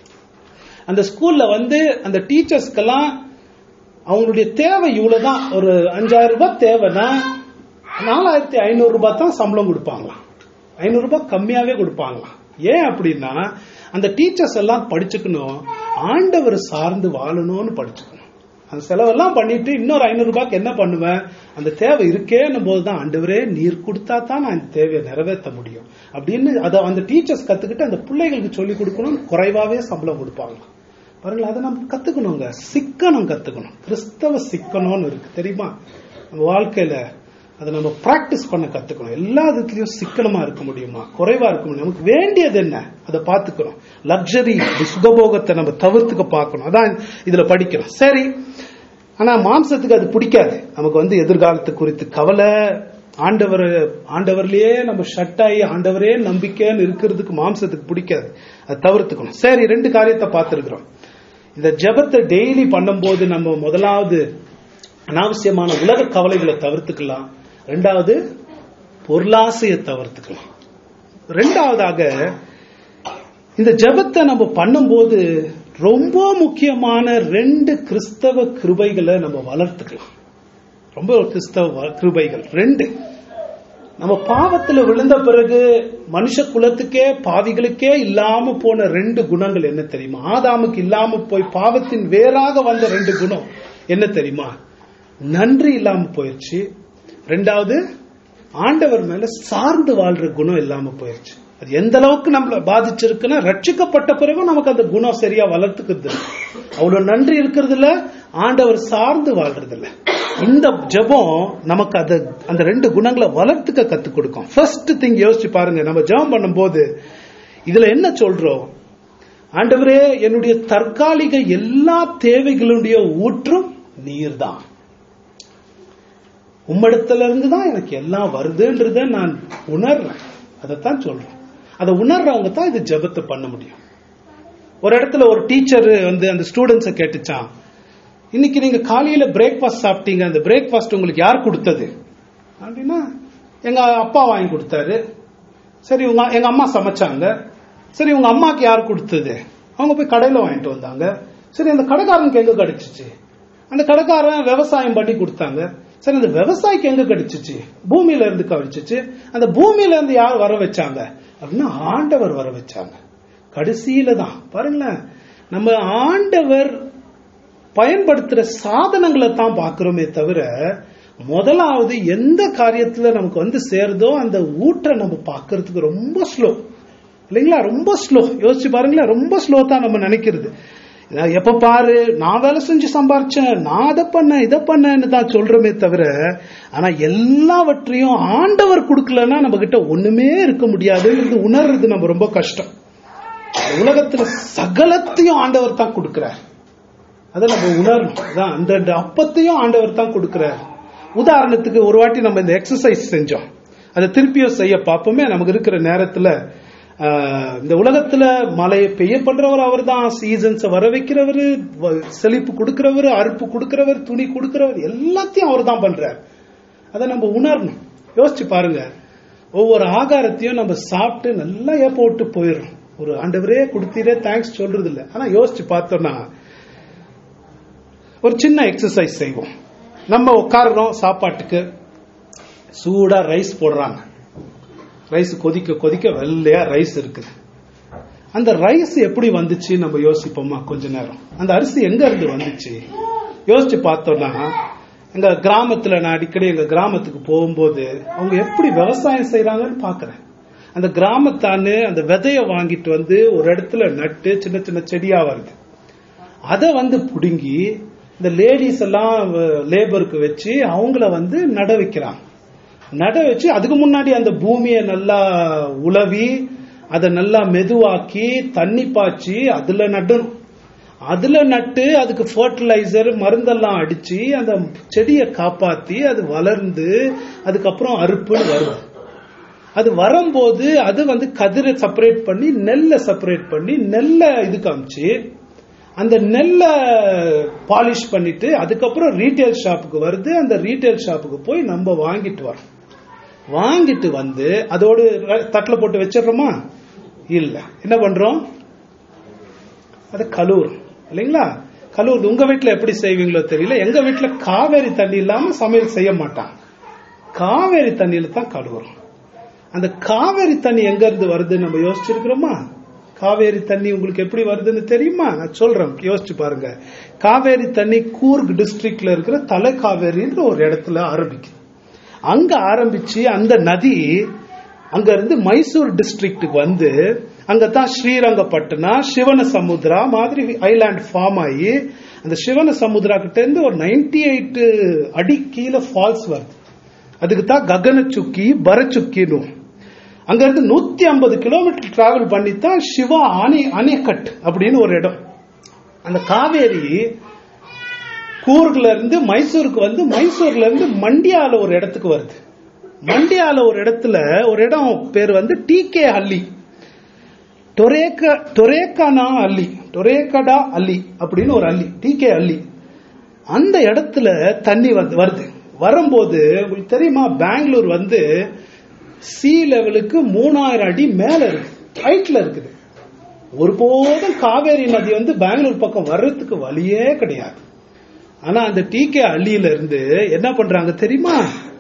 [SPEAKER 1] அந்த ஸ்கூல்ல வந்து அந்த டீச்சர்ஸ்க்கெல்லாம் அவங்களுடைய தேவை இவ்வளவுதான் ஒரு அஞ்சாயிரம் ரூபாய் தேவைன்னா நாலாயிரத்தி ஐநூறு ரூபாய் தான் சம்பளம் கொடுப்பாங்களாம் ஐநூறு ரூபாய் கம்மியாவே கொடுப்பாங்களாம் ஏன் அப்படின்னா அந்த டீச்சர்ஸ் எல்லாம் படிச்சுக்கணும் ஆண்டவர் சார்ந்து வாழணும்னு படிச்சுக்கணும் அந்த செலவெல்லாம் பண்ணிட்டு இன்னொரு ஐநூறு ரூபாய்க்கு என்ன பண்ணுவேன் அந்த தேவை இருக்கேன்னும் போதுதான் ஆண்டவரே நீர் கொடுத்தா தான் நான் இந்த தேவையை நிறைவேற்ற முடியும் அப்படின்னு அதை அந்த டீச்சர்ஸ் கத்துக்கிட்டு அந்த பிள்ளைகளுக்கு சொல்லி கொடுக்கணும் குறைவாவே சம்பளம் கொடுப்பாங்க பாருங்களேன் அதை நம்ம கத்துக்கணுங்க சிக்கனம் கத்துக்கணும் கிறிஸ்தவ சிக்கனம்னு இருக்கு தெரியுமா நம்ம வாழ்க்கையில அதை நம்ம பிராக்டிஸ் பண்ண கத்துக்கணும் எல்லா இதுலயும் சிக்கனமா இருக்க முடியுமா குறைவா இருக்க முடியும் நமக்கு வேண்டியது என்ன அதை பார்த்துக்கணும் லக்ஸரி சுகபோகத்தை நம்ம தவிர்த்துக்க பார்க்கணும் அதான் இதுல படிக்கணும் சரி ஆனா மாம்சத்துக்கு அது பிடிக்காது நமக்கு வந்து எதிர்காலத்து குறித்து கவலை ஆண்டவர் ஆண்டவர்லயே நம்ம ஷட் ஆகி ஆண்டவரே நம்பிக்கைன்னு இருக்கிறதுக்கு மாம்சத்துக்கு பிடிக்காது அதை தவிர்த்துக்கணும் சரி ரெண்டு காரியத்தை பார்த்திருக்கிறோம் இந்த ஜெபத்தை டெய்லி பண்ணும்போது நம்ம முதலாவது அனாவசியமான உலக கவலைகளை தவிர்த்துக்கலாம் ரெண்டாவது பொருளாசையை தவிர்த்துக்கலாம் ரெண்டாவதாக இந்த ஜெபத்தை நம்ம பண்ணும்போது ரொம்ப முக்கியமான ரெண்டு கிறிஸ்தவ கிருபைகளை நம்ம வளர்த்துக்கலாம் ரொம்ப கிறிஸ்தவ வ- கிருபைகள் ரெண்டு நம்ம பாவத்துல விழுந்த பிறகு மனுஷ குலத்துக்கே பாவிகளுக்கே இல்லாம போன ரெண்டு குணங்கள் என்ன தெரியுமா ஆதாமுக்கு இல்லாம போய் பாவத்தின் வேறாக வந்த ரெண்டு குணம் என்ன தெரியுமா நன்றி இல்லாம போயிடுச்சு ரெண்டாவது ஆண்டவர் மேல சார்ந்து வாழ்ற குணம் இல்லாம போயிடுச்சு அது எந்த அளவுக்கு நம்மள பாதிச்சிருக்குன்னா ரட்சிக்கப்பட்ட பிறகும் நமக்கு அந்த குணம் சரியா வளர்த்துக்கிறது இல்ல. அவ்வளவு நன்றி இருக்கிறது இல்ல ஆண்டவர் சார்ந்து வாழ்றது இல்ல இந்த ஜெபம் நமக்கு அது அந்த ரெண்டு குணங்களை வளர்த்துக்க கத்துக் கொடுக்கும் ஃபர்ஸ்ட் திங் யோசிச்சு பாருங்க நம்ம ஜெபம் பண்ணும்போது இதுல என்ன சொல்றோம் ஆண்டவரே என்னுடைய தற்காலிக எல்லா தேவைகளுடைய ஊற்றும் நீர்தான் உம்மிடத்துல இருந்து தான் எனக்கு எல்லாம் வருதுன்றத நான் உணர்றேன் அதைத்தான் சொல்றேன் அதை உணர்றவங்க தான் இது ஜெபத்தை பண்ண முடியும் ஒரு இடத்துல ஒரு டீச்சர் வந்து அந்த ஸ்டூடெண்ட்ஸை கேட்டுச்சான் இன்னைக்கு நீங்க காலையில பிரேக்ஃபாஸ்ட் சாப்பிட்டீங்க அந்த பிரேக்ஃபாஸ்ட் உங்களுக்கு யார் கொடுத்தது அப்படின்னா எங்க அப்பா வாங்கி கொடுத்தாரு சரி உங்க எங்க அம்மா சமைச்சாங்க சரி உங்க அம்மாக்கு யார் கொடுத்தது அவங்க போய் கடையில வாங்கிட்டு வந்தாங்க சரி அந்த கடைக்காரனுக்கு எங்க கிடைச்சிச்சு அந்த கடைக்காரன் விவசாயம் பண்ணி கொடுத்தாங்க சரி அந்த விவசாயிக்கு எங்க கிடைச்சிச்சு பூமியில இருந்து கிடைச்சிச்சு அந்த பூமியில இருந்து யார் வர வச்சாங்க அப்படின்னா ஆண்டவர் வர வச்சாங்க கடைசியில தான் பாருங்களேன் நம்ம ஆண்டவர் பயன்படுத்துற சாதனங்களை தான் பார்க்கிறோமே தவிர முதலாவது எந்த காரியத்துல நமக்கு வந்து சேருதோ அந்த ஊற்றை நம்ம பார்க்கிறதுக்கு ரொம்ப ஸ்லோ இல்லைங்களா ரொம்ப ஸ்லோ யோசிச்சு பாருங்களேன் ரொம்ப ஸ்லோ தான் நம்ம நினைக்கிறது நான் எப்ப பாரு நான் வேலை செஞ்சு சம்பாரிச்சேன் நான் அதை பண்ணேன் இதை பண்ணேன்னு தான் சொல்றோமே தவிர ஆனா எல்லாவற்றையும் ஆண்டவர் கொடுக்கலன்னா நம்ம கிட்ட ஒண்ணுமே இருக்க முடியாதுங்கிறது உணர்றது நம்ம ரொம்ப கஷ்டம் இந்த உலகத்துல சகலத்தையும் ஆண்டவர் தான் கொடுக்கிறார் அதை நம்ம உணரணும் அதான் அந்த அந்த அப்பத்தையும் ஆண்டவர் தான் கொடுக்கிறார் உதாரணத்துக்கு ஒரு வாட்டி நம்ம இந்த எக்ஸசைஸ் செஞ்சோம் அதை திருப்பியும் செய்ய பார்ப்போமே நமக்கு இருக்கிற நேரத்துல ஆஹ், இந்த உலகத்துல மழையை பெய்ய பண்றவர் அவர் தான் சீசன்ஸை வர வைக்கிறவர் செழிப்பு கொடுக்கிறவர் அறுப்பு கொடுக்கிறவர் துணி கொடுக்கிறவர் எல்லாத்தையும் அவர் தான் பண்றார் அதை நம்ம உணரணும் யோசிச்சு பாருங்க ஒவ்வொரு ஆகாரத்தையும் நம்ம சாப்பிட்டு நல்லா ஏப்ப விட்டு போயிடுறோம் ஒரு ஆண்டவரே கொடுத்தீரே தேங்க்ஸ் சொல்றது இல்ல ஆனா யோசிச்சு பார்த்தோம்னா ஒரு சின்ன எக்ஸசைஸ் செய்வோம் நம்ம உட்கார்றோம் சாப்பாட்டுக்கு சூடா ரைஸ் போடுறாங்க ரைஸ் கொதிக்க கொதிக்க வெள்ளையா ரைஸ் இருக்குது அந்த ரைஸ் எப்படி வந்துச்சு நம்ம யோசிப்போமா கொஞ்ச நேரம் அந்த அரிசி எங்க இருந்து வந்துச்சு யோசிச்சு பார்த்தோம்னா எங்க கிராமத்துல நான் அடிக்கடி எங்க கிராமத்துக்கு போகும்போது அவங்க எப்படி விவசாயம் செய்யறாங்கன்னு பாக்குறேன் அந்த கிராமத்தானு அந்த விதைய வாங்கிட்டு வந்து ஒரு இடத்துல நட்டு சின்ன சின்ன செடியா வருது அதை வந்து புடுங்கி இந்த லேடிஸ் எல்லாம் லேபருக்கு வச்சு அவங்கள வந்து நட வைக்கிறாங்க நட வச்சு அதுக்கு முன்னாடி அந்த பூமியை நல்லா உழவி அதை நல்லா மெதுவாக்கி தண்ணி பாய்ச்சி அதுல நடணும் அதுல நட்டு அதுக்கு ஃபர்டிலைசர் மருந்தெல்லாம் அடிச்சு அந்த செடியை காப்பாத்தி அது வளர்ந்து அதுக்கப்புறம் அறுப்புன்னு வரும் அது வரும்போது அது வந்து கதிரை செப்பரேட் பண்ணி நெல்லை செப்பரேட் பண்ணி நெல்லை இது காமிச்சு அந்த நெல்லை பாலிஷ் பண்ணிட்டு அதுக்கப்புறம் ரீட்டைல் ஷாப்புக்கு வருது அந்த ரீட்டைல் ஷாப்புக்கு போய் நம்ம வாங்கிட்டு வரோம் வாங்கிட்டு வந்து அதோடு தட்டில் போட்டு வச்சிடுறோமா இல்ல என்ன பண்றோம் அதை கழுவுறோம் இல்லைங்களா கழுவுறது உங்க வீட்டுல எப்படி செய்வீங்களோ தெரியல எங்க வீட்டுல காவேரி தண்ணி இல்லாம சமையல் செய்ய மாட்டாங்க காவேரி தண்ணியில தான் கழுவுறோம் அந்த காவேரி தண்ணி எங்க இருந்து வருது நம்ம யோசிச்சிருக்கிறோமா காவேரி தண்ணி உங்களுக்கு எப்படி வருதுன்னு தெரியுமா நான் சொல்றேன் யோசிச்சு பாருங்க காவேரி தண்ணி கூர்க் டிஸ்ட்ரிக்ட்ல இருக்கிற தலை காவேரின்ற ஒரு இடத்துல ஆரம்பிக்குது அங்க ஆரம்பிச்சு அந்த நதி அங்க இருந்து மைசூர் டிஸ்ட்ரிக்ட்டுக்கு வந்து அங்கதான் ஸ்ரீரங்கப்பட்டினா சிவன சமுத்ரா மாதிரி ஐலாண்ட் ஃபார்ம் ஆகி அந்த சிவன சமுத்ரா கிட்ட இருந்து ஒரு நைன்டி எயிட் அடி கீழே ஃபால்ஸ் வருது அதுக்கு தான் ககன சுக்கி பரச்சுக்கின்னு அங்க இருந்து நூத்தி ஐம்பது கிலோமீட்டர் டிராவல் பண்ணி தான் சிவா அணை அணைக்கட் அப்படின்னு ஒரு இடம் அந்த காவேரி கூர்க்ல இருந்து மைசூருக்கு வந்து மைசூர்ல இருந்து மண்டியால ஒரு இடத்துக்கு வருது மண்டியால ஒரு இடத்துல ஒரு இடம் பேர் வந்து டி கே அள்ளி டொரேக்க டொரேக்கானா அள்ளி டொரேக்கடா அள்ளி அப்படின்னு ஒரு அள்ளி டி கே அள்ளி அந்த இடத்துல தண்ணி வந்து வருது வரும்போது உங்களுக்கு தெரியுமா பெங்களூர் வந்து சி லெவலுக்கு மூணாயிரம் அடி மேல இருக்கு ஹைட்ல இருக்குது ஒருபோதும் காவேரி நதி வந்து பெங்களூர் பக்கம் வர்றதுக்கு வழியே கிடையாது ஆனா அந்த டிகே அள்ளியில இருந்து என்ன பண்றாங்க தெரியுமா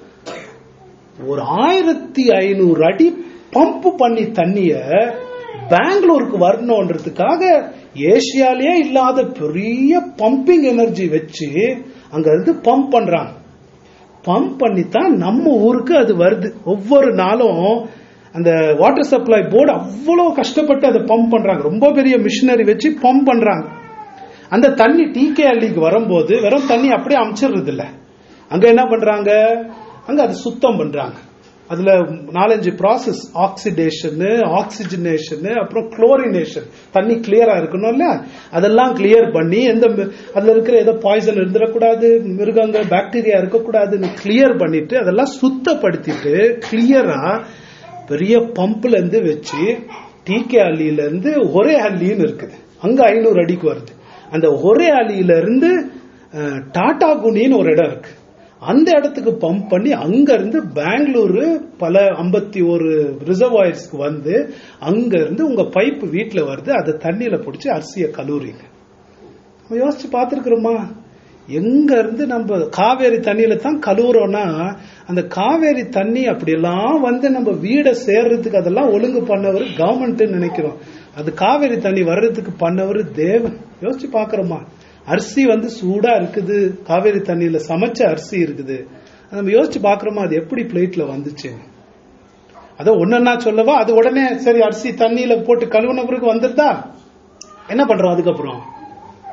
[SPEAKER 1] ஒரு ஆயிரத்தி ஐநூறு அடி பம்ப் பண்ணி தண்ணிய பெங்களூருக்கு வரணுன்றதுக்காக ஏசியாலேயே இல்லாத பெரிய பம்பிங் எனர்ஜி வச்சு அங்க இருந்து பம்ப் பண்றாங்க பம்ப் பண்ணித்தான் நம்ம ஊருக்கு அது வருது ஒவ்வொரு நாளும் அந்த வாட்டர் சப்ளை போர்டு அவ்வளவு கஷ்டப்பட்டு அதை பம்ப் பண்றாங்க ரொம்ப பெரிய மிஷினரி வச்சு பம்ப் பண்றாங்க அந்த தண்ணி டிகே அள்ளிக்கு வரும்போது வெறும் தண்ணி அப்படியே அமைச்சிடுறது இல்ல அங்க என்ன பண்றாங்க அங்க அது சுத்தம் பண்றாங்க அதுல நாலஞ்சு ப்ராசஸ் ஆக்சிடேஷன் ஆக்சிஜனேஷன் அப்புறம் குளோரினேஷன் தண்ணி கிளியரா இருக்கணும்ல அதெல்லாம் கிளியர் பண்ணி எந்த மி- அதுல இருக்கிற ஏதோ பாய்சன் இருந்துடக்கூடாது மிருகங்கள் பாக்டீரியா இருக்கக்கூடாதுன்னு கிளியர் பண்ணிட்டு அதெல்லாம் சுத்தப்படுத்திட்டு கிளியரா பெரிய பம்ப்ல இருந்து வச்சு டிகே அள்ளியில இருந்து ஒரே அள்ளின்னு இருக்குது அங்க ஐநூறு அடிக்கு வருது அந்த ஒரே அள்ளியில இருந்து அஹ், டாடா குனின்னு ஒரு இடம் இருக்கு அந்த இடத்துக்கு பம்ப் பண்ணி அங்க இருந்து பெங்களூரு பல ஐம்பத்தி ஒரு ரிசர்வாயர்ஸ்க்கு வந்து அங்க இருந்து உங்க பைப் வீட்டுல வருது அதை தண்ணியில பிடிச்சி அரிசியை கலூரிங்க நம்ம யோசிச்சு பார்த்திருக்கிறோமா எங்க இருந்து நம்ம காவேரி தண்ணியில தான் கழுவுறோம்னா அந்த காவேரி தண்ணி அப்படியெல்லாம் வந்து நம்ம வீடை சேர்றதுக்கு அதெல்லாம் ஒழுங்கு பண்ணவர் கவர்மெண்ட் நினைக்கிறோம் அது காவேரி தண்ணி வர்றதுக்கு பண்ணவர் தேவன் யோசிச்சு பார்க்கறோமா அரிசி வந்து சூடா இருக்குது காவேரி தண்ணியில சமைச்ச அரிசி இருக்குது அது நம்ம யோசிச்சு பார்க்கறோமா அது எப்படி பிளேட்ல வந்துச்சு அதை ஒன்னா சொல்லவா அது உடனே சரி அரிசி தண்ணியில போட்டு கழுவுன பிறகு வந்துருதா என்ன பண்றோம் அதுக்கப்புறம்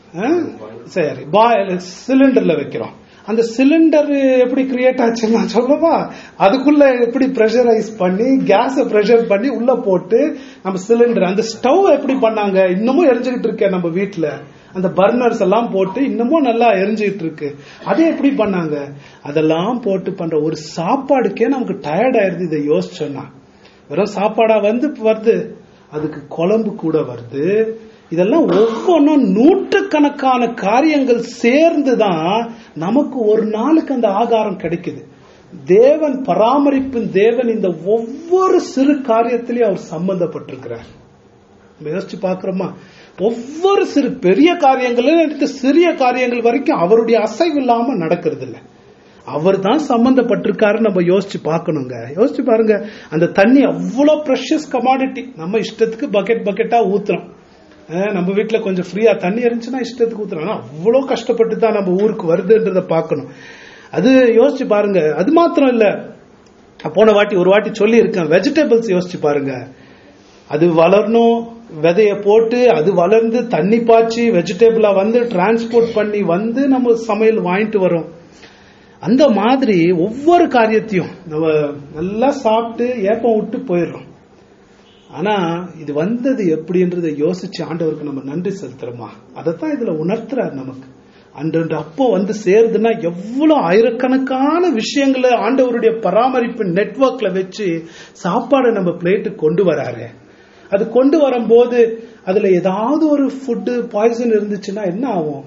[SPEAKER 1] ஆ? சரி பாயில் சிலிண்டர்ல வைக்கிறோம் அந்த சிலிண்டர் எப்படி கிரியேட் ஆச்சுன்னு நான் சொல்லவா அதுக்குள்ள எப்படி ப்ரெஷரைஸ் பண்ணி கேஸ ப்ரெஷர் பண்ணி உள்ள போட்டு நம்ம சிலிண்டர் அந்த ஸ்டவ் எப்படி பண்ணாங்க இன்னமும் எரிஞ்சுக்கிட்டு இருக்கேன் நம்ம வீட்ல அந்த பர்னர்ஸ் எல்லாம் போட்டு இன்னமும் நல்லா எரிஞ்சுக்கிட்டு இருக்கு அதை எப்படி பண்ணாங்க அதெல்லாம் போட்டு பண்ற ஒரு சாப்பாடுக்கே நமக்கு டயர்ட் ஆயிருது இதை யோசிச்சோன்னா வெறும் சாப்பாடா வந்து வருது அதுக்கு குழம்பு கூட வருது இதெல்லாம் ஒவ்வொன்றும் நூற்றுக்கணக்கான காரியங்கள் சேர்ந்து தான் நமக்கு ஒரு நாளுக்கு அந்த ஆகாரம் கிடைக்குது தேவன் பராமரிப்பின் தேவன் இந்த ஒவ்வொரு சிறு காரியத்திலையும் அவர் சம்பந்தப்பட்டிருக்கிறார் நம்ம யோசிச்சு பார்க்கிறோமா ஒவ்வொரு சிறு பெரிய காரியங்களும் எடுத்து சிறிய காரியங்கள் வரைக்கும் அவருடைய அசைவு இல்லாம நடக்கிறது இல்ல அவர் தான் சம்பந்தப்பட்டிருக்காரு நம்ம யோசிச்சு பார்க்கணுங்க யோசிச்சு பாருங்க அந்த தண்ணி அவ்வளவு ப்ரெஷஸ் கமாடிட்டி நம்ம இஷ்டத்துக்கு பக்கெட் பக்கெட்டா ஊத்துறோம் அஹ் நம்ம வீட்டுல கொஞ்சம் ஃப்ரீயா தண்ணி இருந்துச்சுன்னா இஷ்டத்துக்கு ஊத்துறோம் ஆனா அவ்வளவு கஷ்டப்பட்டு தான் நம்ம ஊருக்கு வருதுன்றத பார்க்கணும் அது யோசிச்சு பாருங்க அது மாத்திரம் இல்ல போன வாட்டி ஒரு வாட்டி சொல்லி இருக்கேன் வெஜிடபிள்ஸ் யோசிச்சு பாருங்க அது வளரணும் விதைய போட்டு அது வளர்ந்து தண்ணி பாய்ச்சி வெஜிடபிளா வந்து டிரான்ஸ்போர்ட் பண்ணி வந்து நம்ம சமையல் வாங்கிட்டு வரோம் அந்த மாதிரி ஒவ்வொரு காரியத்தையும் நம்ம நல்லா சாப்பிட்டு ஏப்பம் விட்டு போயிடுறோம் ஆனா இது வந்தது எப்படின்றதை யோசிச்சு ஆண்டவருக்கு நம்ம நன்றி செலுத்துறோமா அதைத்தான் இதுல உணர்த்துறாரு நமக்கு அன்றன்று அப்போ வந்து சேருதுன்னா எவ்வளவு ஆயிரக்கணக்கான விஷயங்களை ஆண்டவருடைய பராமரிப்பு நெட்வொர்க்ல வச்சு சாப்பாடை நம்ம பிளேட்டுக்கு கொண்டு வராரு அது கொண்டு வரும்போது அதுல ஏதாவது ஒரு ஃபுட்டு பாய்சன் இருந்துச்சுன்னா என்ன ஆகும்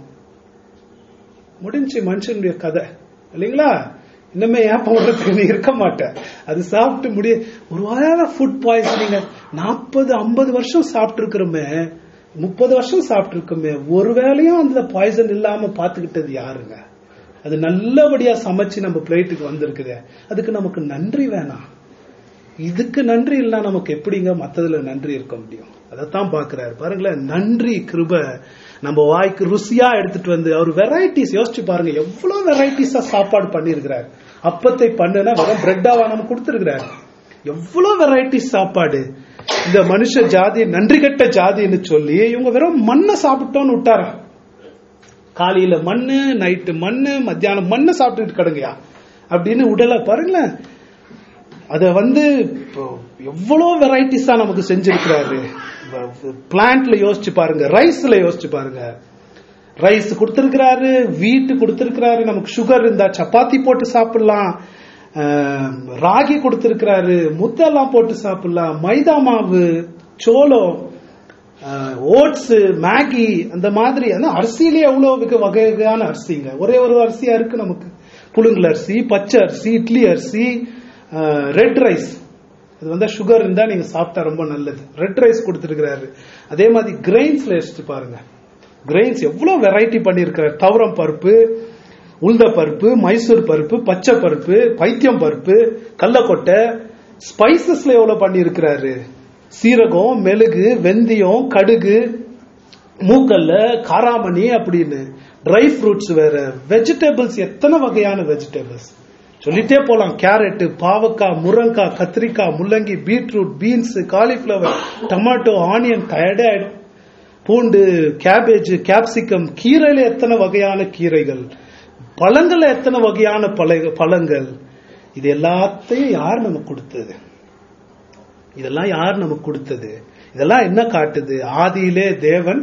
[SPEAKER 1] முடிஞ்சு மனுஷனுடைய கதை இல்லைங்களா இன்னுமே ஏப்பம் விடுறதுக்கு நீ இருக்க மாட்டேன் அது சாப்பிட்டு முடிய ஒரு வேளை ஃபுட் பாய்சனிங்க நாற்பது ஐம்பது வருஷம் சாப்பிட்டு இருக்கிறோமே முப்பது வருஷம் சாப்பிட்டு இருக்கோமே ஒரு வேளையும் அந்த பாய்சன் இல்லாம பாத்துக்கிட்டது யாருங்க அது நல்லபடியா சமைச்சு நம்ம பிளேட்டுக்கு வந்திருக்குது அதுக்கு நமக்கு நன்றி வேணாம் இதுக்கு நன்றி இல்லைன்னா நமக்கு எப்படிங்க மத்ததுல நன்றி இருக்க முடியும் அதைத்தான் பாக்குறாரு பாருங்களேன் நன்றி கிருப நம்ம வாய்க்கு ருசியா எடுத்துட்டு வந்து அவர் வெரைட்டிஸ் யோசிச்சு பாருங்க எவ்வளவு வெரைட்டிஸா சாப்பாடு பண்ணிருக்கிறார் அப்பத்தை பண்ணுனா வெறும் பிரெட்டாவா நம்ம கொடுத்திருக்கிறாரு எவ்வளவு வெரைட்டிஸ் சாப்பாடு இந்த மனுஷ ஜாதி நன்றி கெட்ட ஜாதின்னு சொல்லி இவங்க வெறும் மண்ணை சாப்பிட்டோன்னு விட்டாரா காலையில மண்ணு நைட்டு மண்ணு மத்தியானம் மண்ணை சாப்பிட்டுட்டு கிடங்கயா அப்படின்னு உடலை பாருங்களேன் அத வந்து இப்போ எவ்வளவு வெரைட்டிஸா நமக்கு செஞ்சிருக்கிறாரு பிளான்ட்ல யோசிச்சு பாருங்க ரைஸ்ல யோசிச்சு பாருங்க ரைஸ் கொடுத்திருக்கிறாரு வீட்டு கொடுத்திருக்கிறாரு நமக்கு சுகர் இருந்தா சப்பாத்தி போட்டு சாப்பிடலாம் அஹ், ராகி கொடுத்திருக்கிறாரு முத்தெல்லாம் போட்டு சாப்பிடலாம் மைதா மாவு சோளம் ஓட்ஸ் மேகி அந்த மாதிரி அந்த அரிசியிலே எவ்வளவு வகை வகை வகையான அரிசிங்க ஒரே ஒரு அரிசியா இருக்கு நமக்கு புழுங்கல் அரிசி பச்சை அரிசி இட்லி அரிசி ரெட் ரைஸ் இது வந்து சுகர் இருந்தா நீங்க சாப்பிட்டா ரொம்ப நல்லது ரெட் ரைஸ் கொடுத்துருக்கிறாரு அதே மாதிரி கிரெயின்ஸ்ல யோசிச்சு பாருங்க கிரெயின்ஸ் எவ்வளவு வெரைட்டி பண்ணியிருக்கிறார் தவரம் பருப்பு உளுந்த பருப்பு மைசூர் பருப்பு பச்சை பருப்பு பைத்தியம் பருப்பு கடலக்கொட்டை ஸ்பைசஸ்ல எவ்வளவு பண்ணியிருக்கிறாரு சீரகம் மெழுகு வெந்தயம் கடுகு மூக்கல்ல காராமணி அப்படின்னு ட்ரை ஃப்ரூட்ஸ் வேற வெஜிடபிள்ஸ் எத்தனை வகையான வெஜிடபிள்ஸ் சொல்லிட்டே போலாம் கேரட் பாவக்காய் முருங்காய் கத்திரிக்காய் முள்ளங்கி beetroot beans cauliflower tomato onion டயர்டே ஆயிடும் பூண்டு கேபேஜ் கேப்சிகம் கீரையில எத்தனை வகையான கீரைகள் பழங்கள்ல எத்தனை வகையான பழ- பழங்கள் இது எல்லாத்தையும் யார் நமக்கு கொடுத்தது இதெல்லாம் யார் நமக்கு கொடுத்தது இதெல்லாம் என்ன காட்டுது ஆதியிலே தேவன்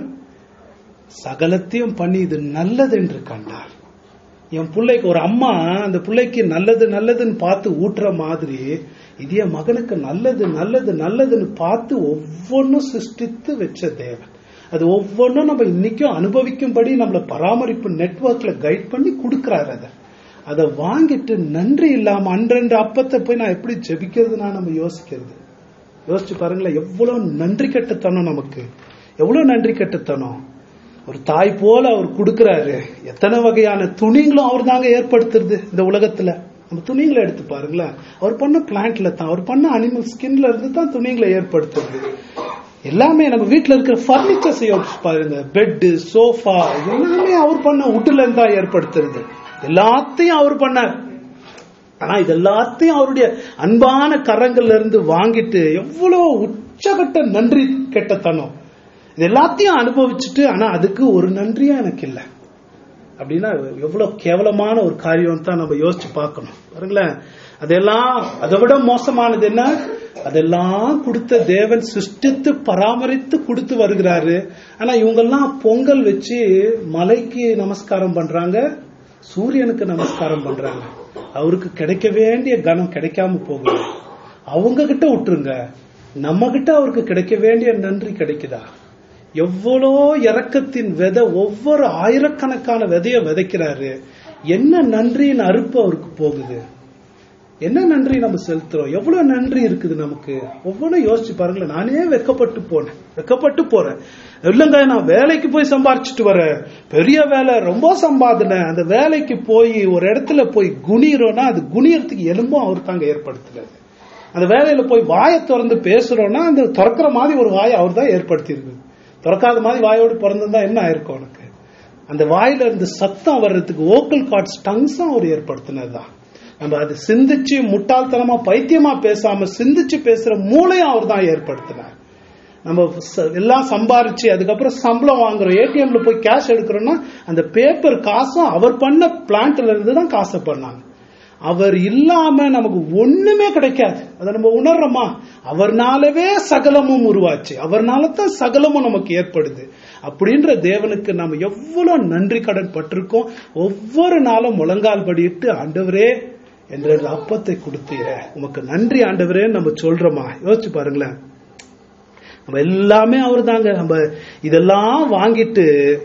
[SPEAKER 1] சகலத்தையும் பண்ணி இது நல்லது என்று கண்டார் என் பிள்ளைக்கு ஒரு அம்மா அந்த பிள்ளைக்கு நல்லது நல்லதுன்னு பார்த்து ஊட்டுற மாதிரி இது என் மகனுக்கு நல்லது நல்லது நல்லதுன்னு பார்த்து ஒவ்வொன்றும் சிருஷ்டித்து வச்ச தேவன் அது ஒவ்வொன்றும் நம்ம இன்னைக்கும் அனுபவிக்கும்படி நம்மள பராமரிப்பு நெட்வொர்க்ல கைட் பண்ணி கொடுக்கறாரு அதை அதை வாங்கிட்டு நன்றி இல்லாம அன்றன்று அப்பத்தை போய் நான் எப்படி ஜெபிக்கிறதுனா நம்ம யோசிக்கிறது யோசிச்சு பாருங்களேன் எவ்வளவு நன்றி கெட்டத்தனம் நமக்கு எவ்வளவு நன்றி கெட்டத்தனம் ஒரு தாய் போல அவர் கொடுக்கறாரு எத்தனை வகையான துணிங்களும் அவர் தாங்க ஏற்படுத்துறது இந்த உலகத்துல நம்ம துணிங்களை எடுத்து பாருங்களேன் அவர் பண்ண பிளான்ட்ல தான் அவர் பண்ண அனிமல் ஸ்கின்ல இருந்து தான் துணிங்களை ஏற்படுத்துறது எல்லாமே நம்ம வீட்ல இருக்கிற பர்னிச்சர்ஸ் யோசிச்சு பாருங்க பெட் சோஃபா எல்லாமே அவர் பண்ண உட்டுல இருந்து தான் ஏற்படுத்துறது எல்லாத்தையும் அவர் பண்ணார் ஆனா இது எல்லாத்தையும் அவருடைய அன்பான கரங்கள்ல இருந்து வாங்கிட்டு எவ்வளவு உச்சகட்ட நன்றி கெட்டத்தனம் இது எல்லாத்தையும் அனுபவிச்சுட்டு ஆனா அதுக்கு ஒரு நன்றியும் எனக்கு இல்லை அப்படின்னா எவ்வளவு கேவலமான ஒரு காரியம் தான் நம்ம யோசிச்சு பார்க்கணும் பாருங்களேன் அதெல்லாம் அதை விட மோசமானது என்ன அதெல்லாம் கொடுத்த தேவன் சிருஷ்டித்து பராமரித்து கொடுத்து வருகிறாரு ஆனா இவங்கெல்லாம் பொங்கல் வச்சு மலைக்கு நமஸ்காரம் பண்றாங்க சூரியனுக்கு நமஸ்காரம் பண்றாங்க அவருக்கு கிடைக்க வேண்டிய கனம் கிடைக்காம போகுது அவங்க கிட்ட விட்டுருங்க நம்ம கிட்ட அவருக்கு கிடைக்க வேண்டிய நன்றி கிடைக்குதா எவ்வளோ இறக்கத்தின் விதை ஒவ்வொரு ஆயிரக்கணக்கான விதைய விதைக்கிறாரு என்ன நன்றியின் அறுப்பு அவருக்கு போகுது என்ன நன்றி நம்ம செலுத்துறோம் எவ்வளவு நன்றி இருக்குது நமக்கு ஒவ்வொன்றும் யோசிச்சு பாருங்களேன் நானே வெக்கப்பட்டு போனேன் வெக்கப்பட்டு போறேன் இல்லைங்க நான் வேலைக்கு போய் சம்பாரிச்சிட்டு வரேன் பெரிய வேலை ரொம்ப சம்பாதினேன் அந்த வேலைக்கு போய் ஒரு இடத்துல போய் குனிறோம்னா அது குனியறதுக்கு எலும்பும் அவர் தாங்க ஏற்படுத்துறது அந்த வேலையில போய் வாயை திறந்து பேசுறோம்னா அந்த திறக்கிற மாதிரி ஒரு வாயை அவர் தான் ஏற்படுத்தி இருக்குது திறக்காத மாதிரி வாயோடு பிறந்திருந்தா என்ன ஆயிருக்கும் உனக்கு அந்த வாயில இருந்து சத்தம் வர்றதுக்கு ஓக்கல் கார்ட்ஸ் டங்ஸும் அவர் ஏற்படுத்தினதுதான் நம்ம அது சிந்திச்சு முட்டாள்தனமா பைத்தியமா பேசாம சிந்திச்சு பேசுற மூளையும் அவர் தான் ஏற்படுத்தினார் நம்ம ச- எல்லாம் சம்பாரிச்சு அதுக்கப்புறம் சம்பளம் வாங்குறோம் ஏடிஎம்ல போய் கேஷ் எடுக்கிறோம்னா அந்த பேப்பர் காசும் அவர் பண்ண பிளான்ட்ல இருந்து தான் காசை பண்ணாங்க அவர் இல்லாம நமக்கு ஒண்ணுமே கிடைக்காது அதை நம்ம உணர்றோமா அவர்னாலவே சகலமும் உருவாச்சு அவர்னால தான் சகலமும் நமக்கு ஏற்படுது அப்படின்ற தேவனுக்கு நம்ம எவ்வளவு நன்றி கடன் பட்டிருக்கோம் ஒவ்வொரு நாளும் முழங்கால் படியிட்டு ஆண்டவரே என்ற அப்பத்தை கொடுத்தீர உமக்கு நன்றி ஆண்டவரே நம்ம சொல்றோமா யோசிச்சு பாருங்களேன் நம்ம எல்லாமே அவர் தாங்க நம்ம இதெல்லாம் வாங்கிட்டு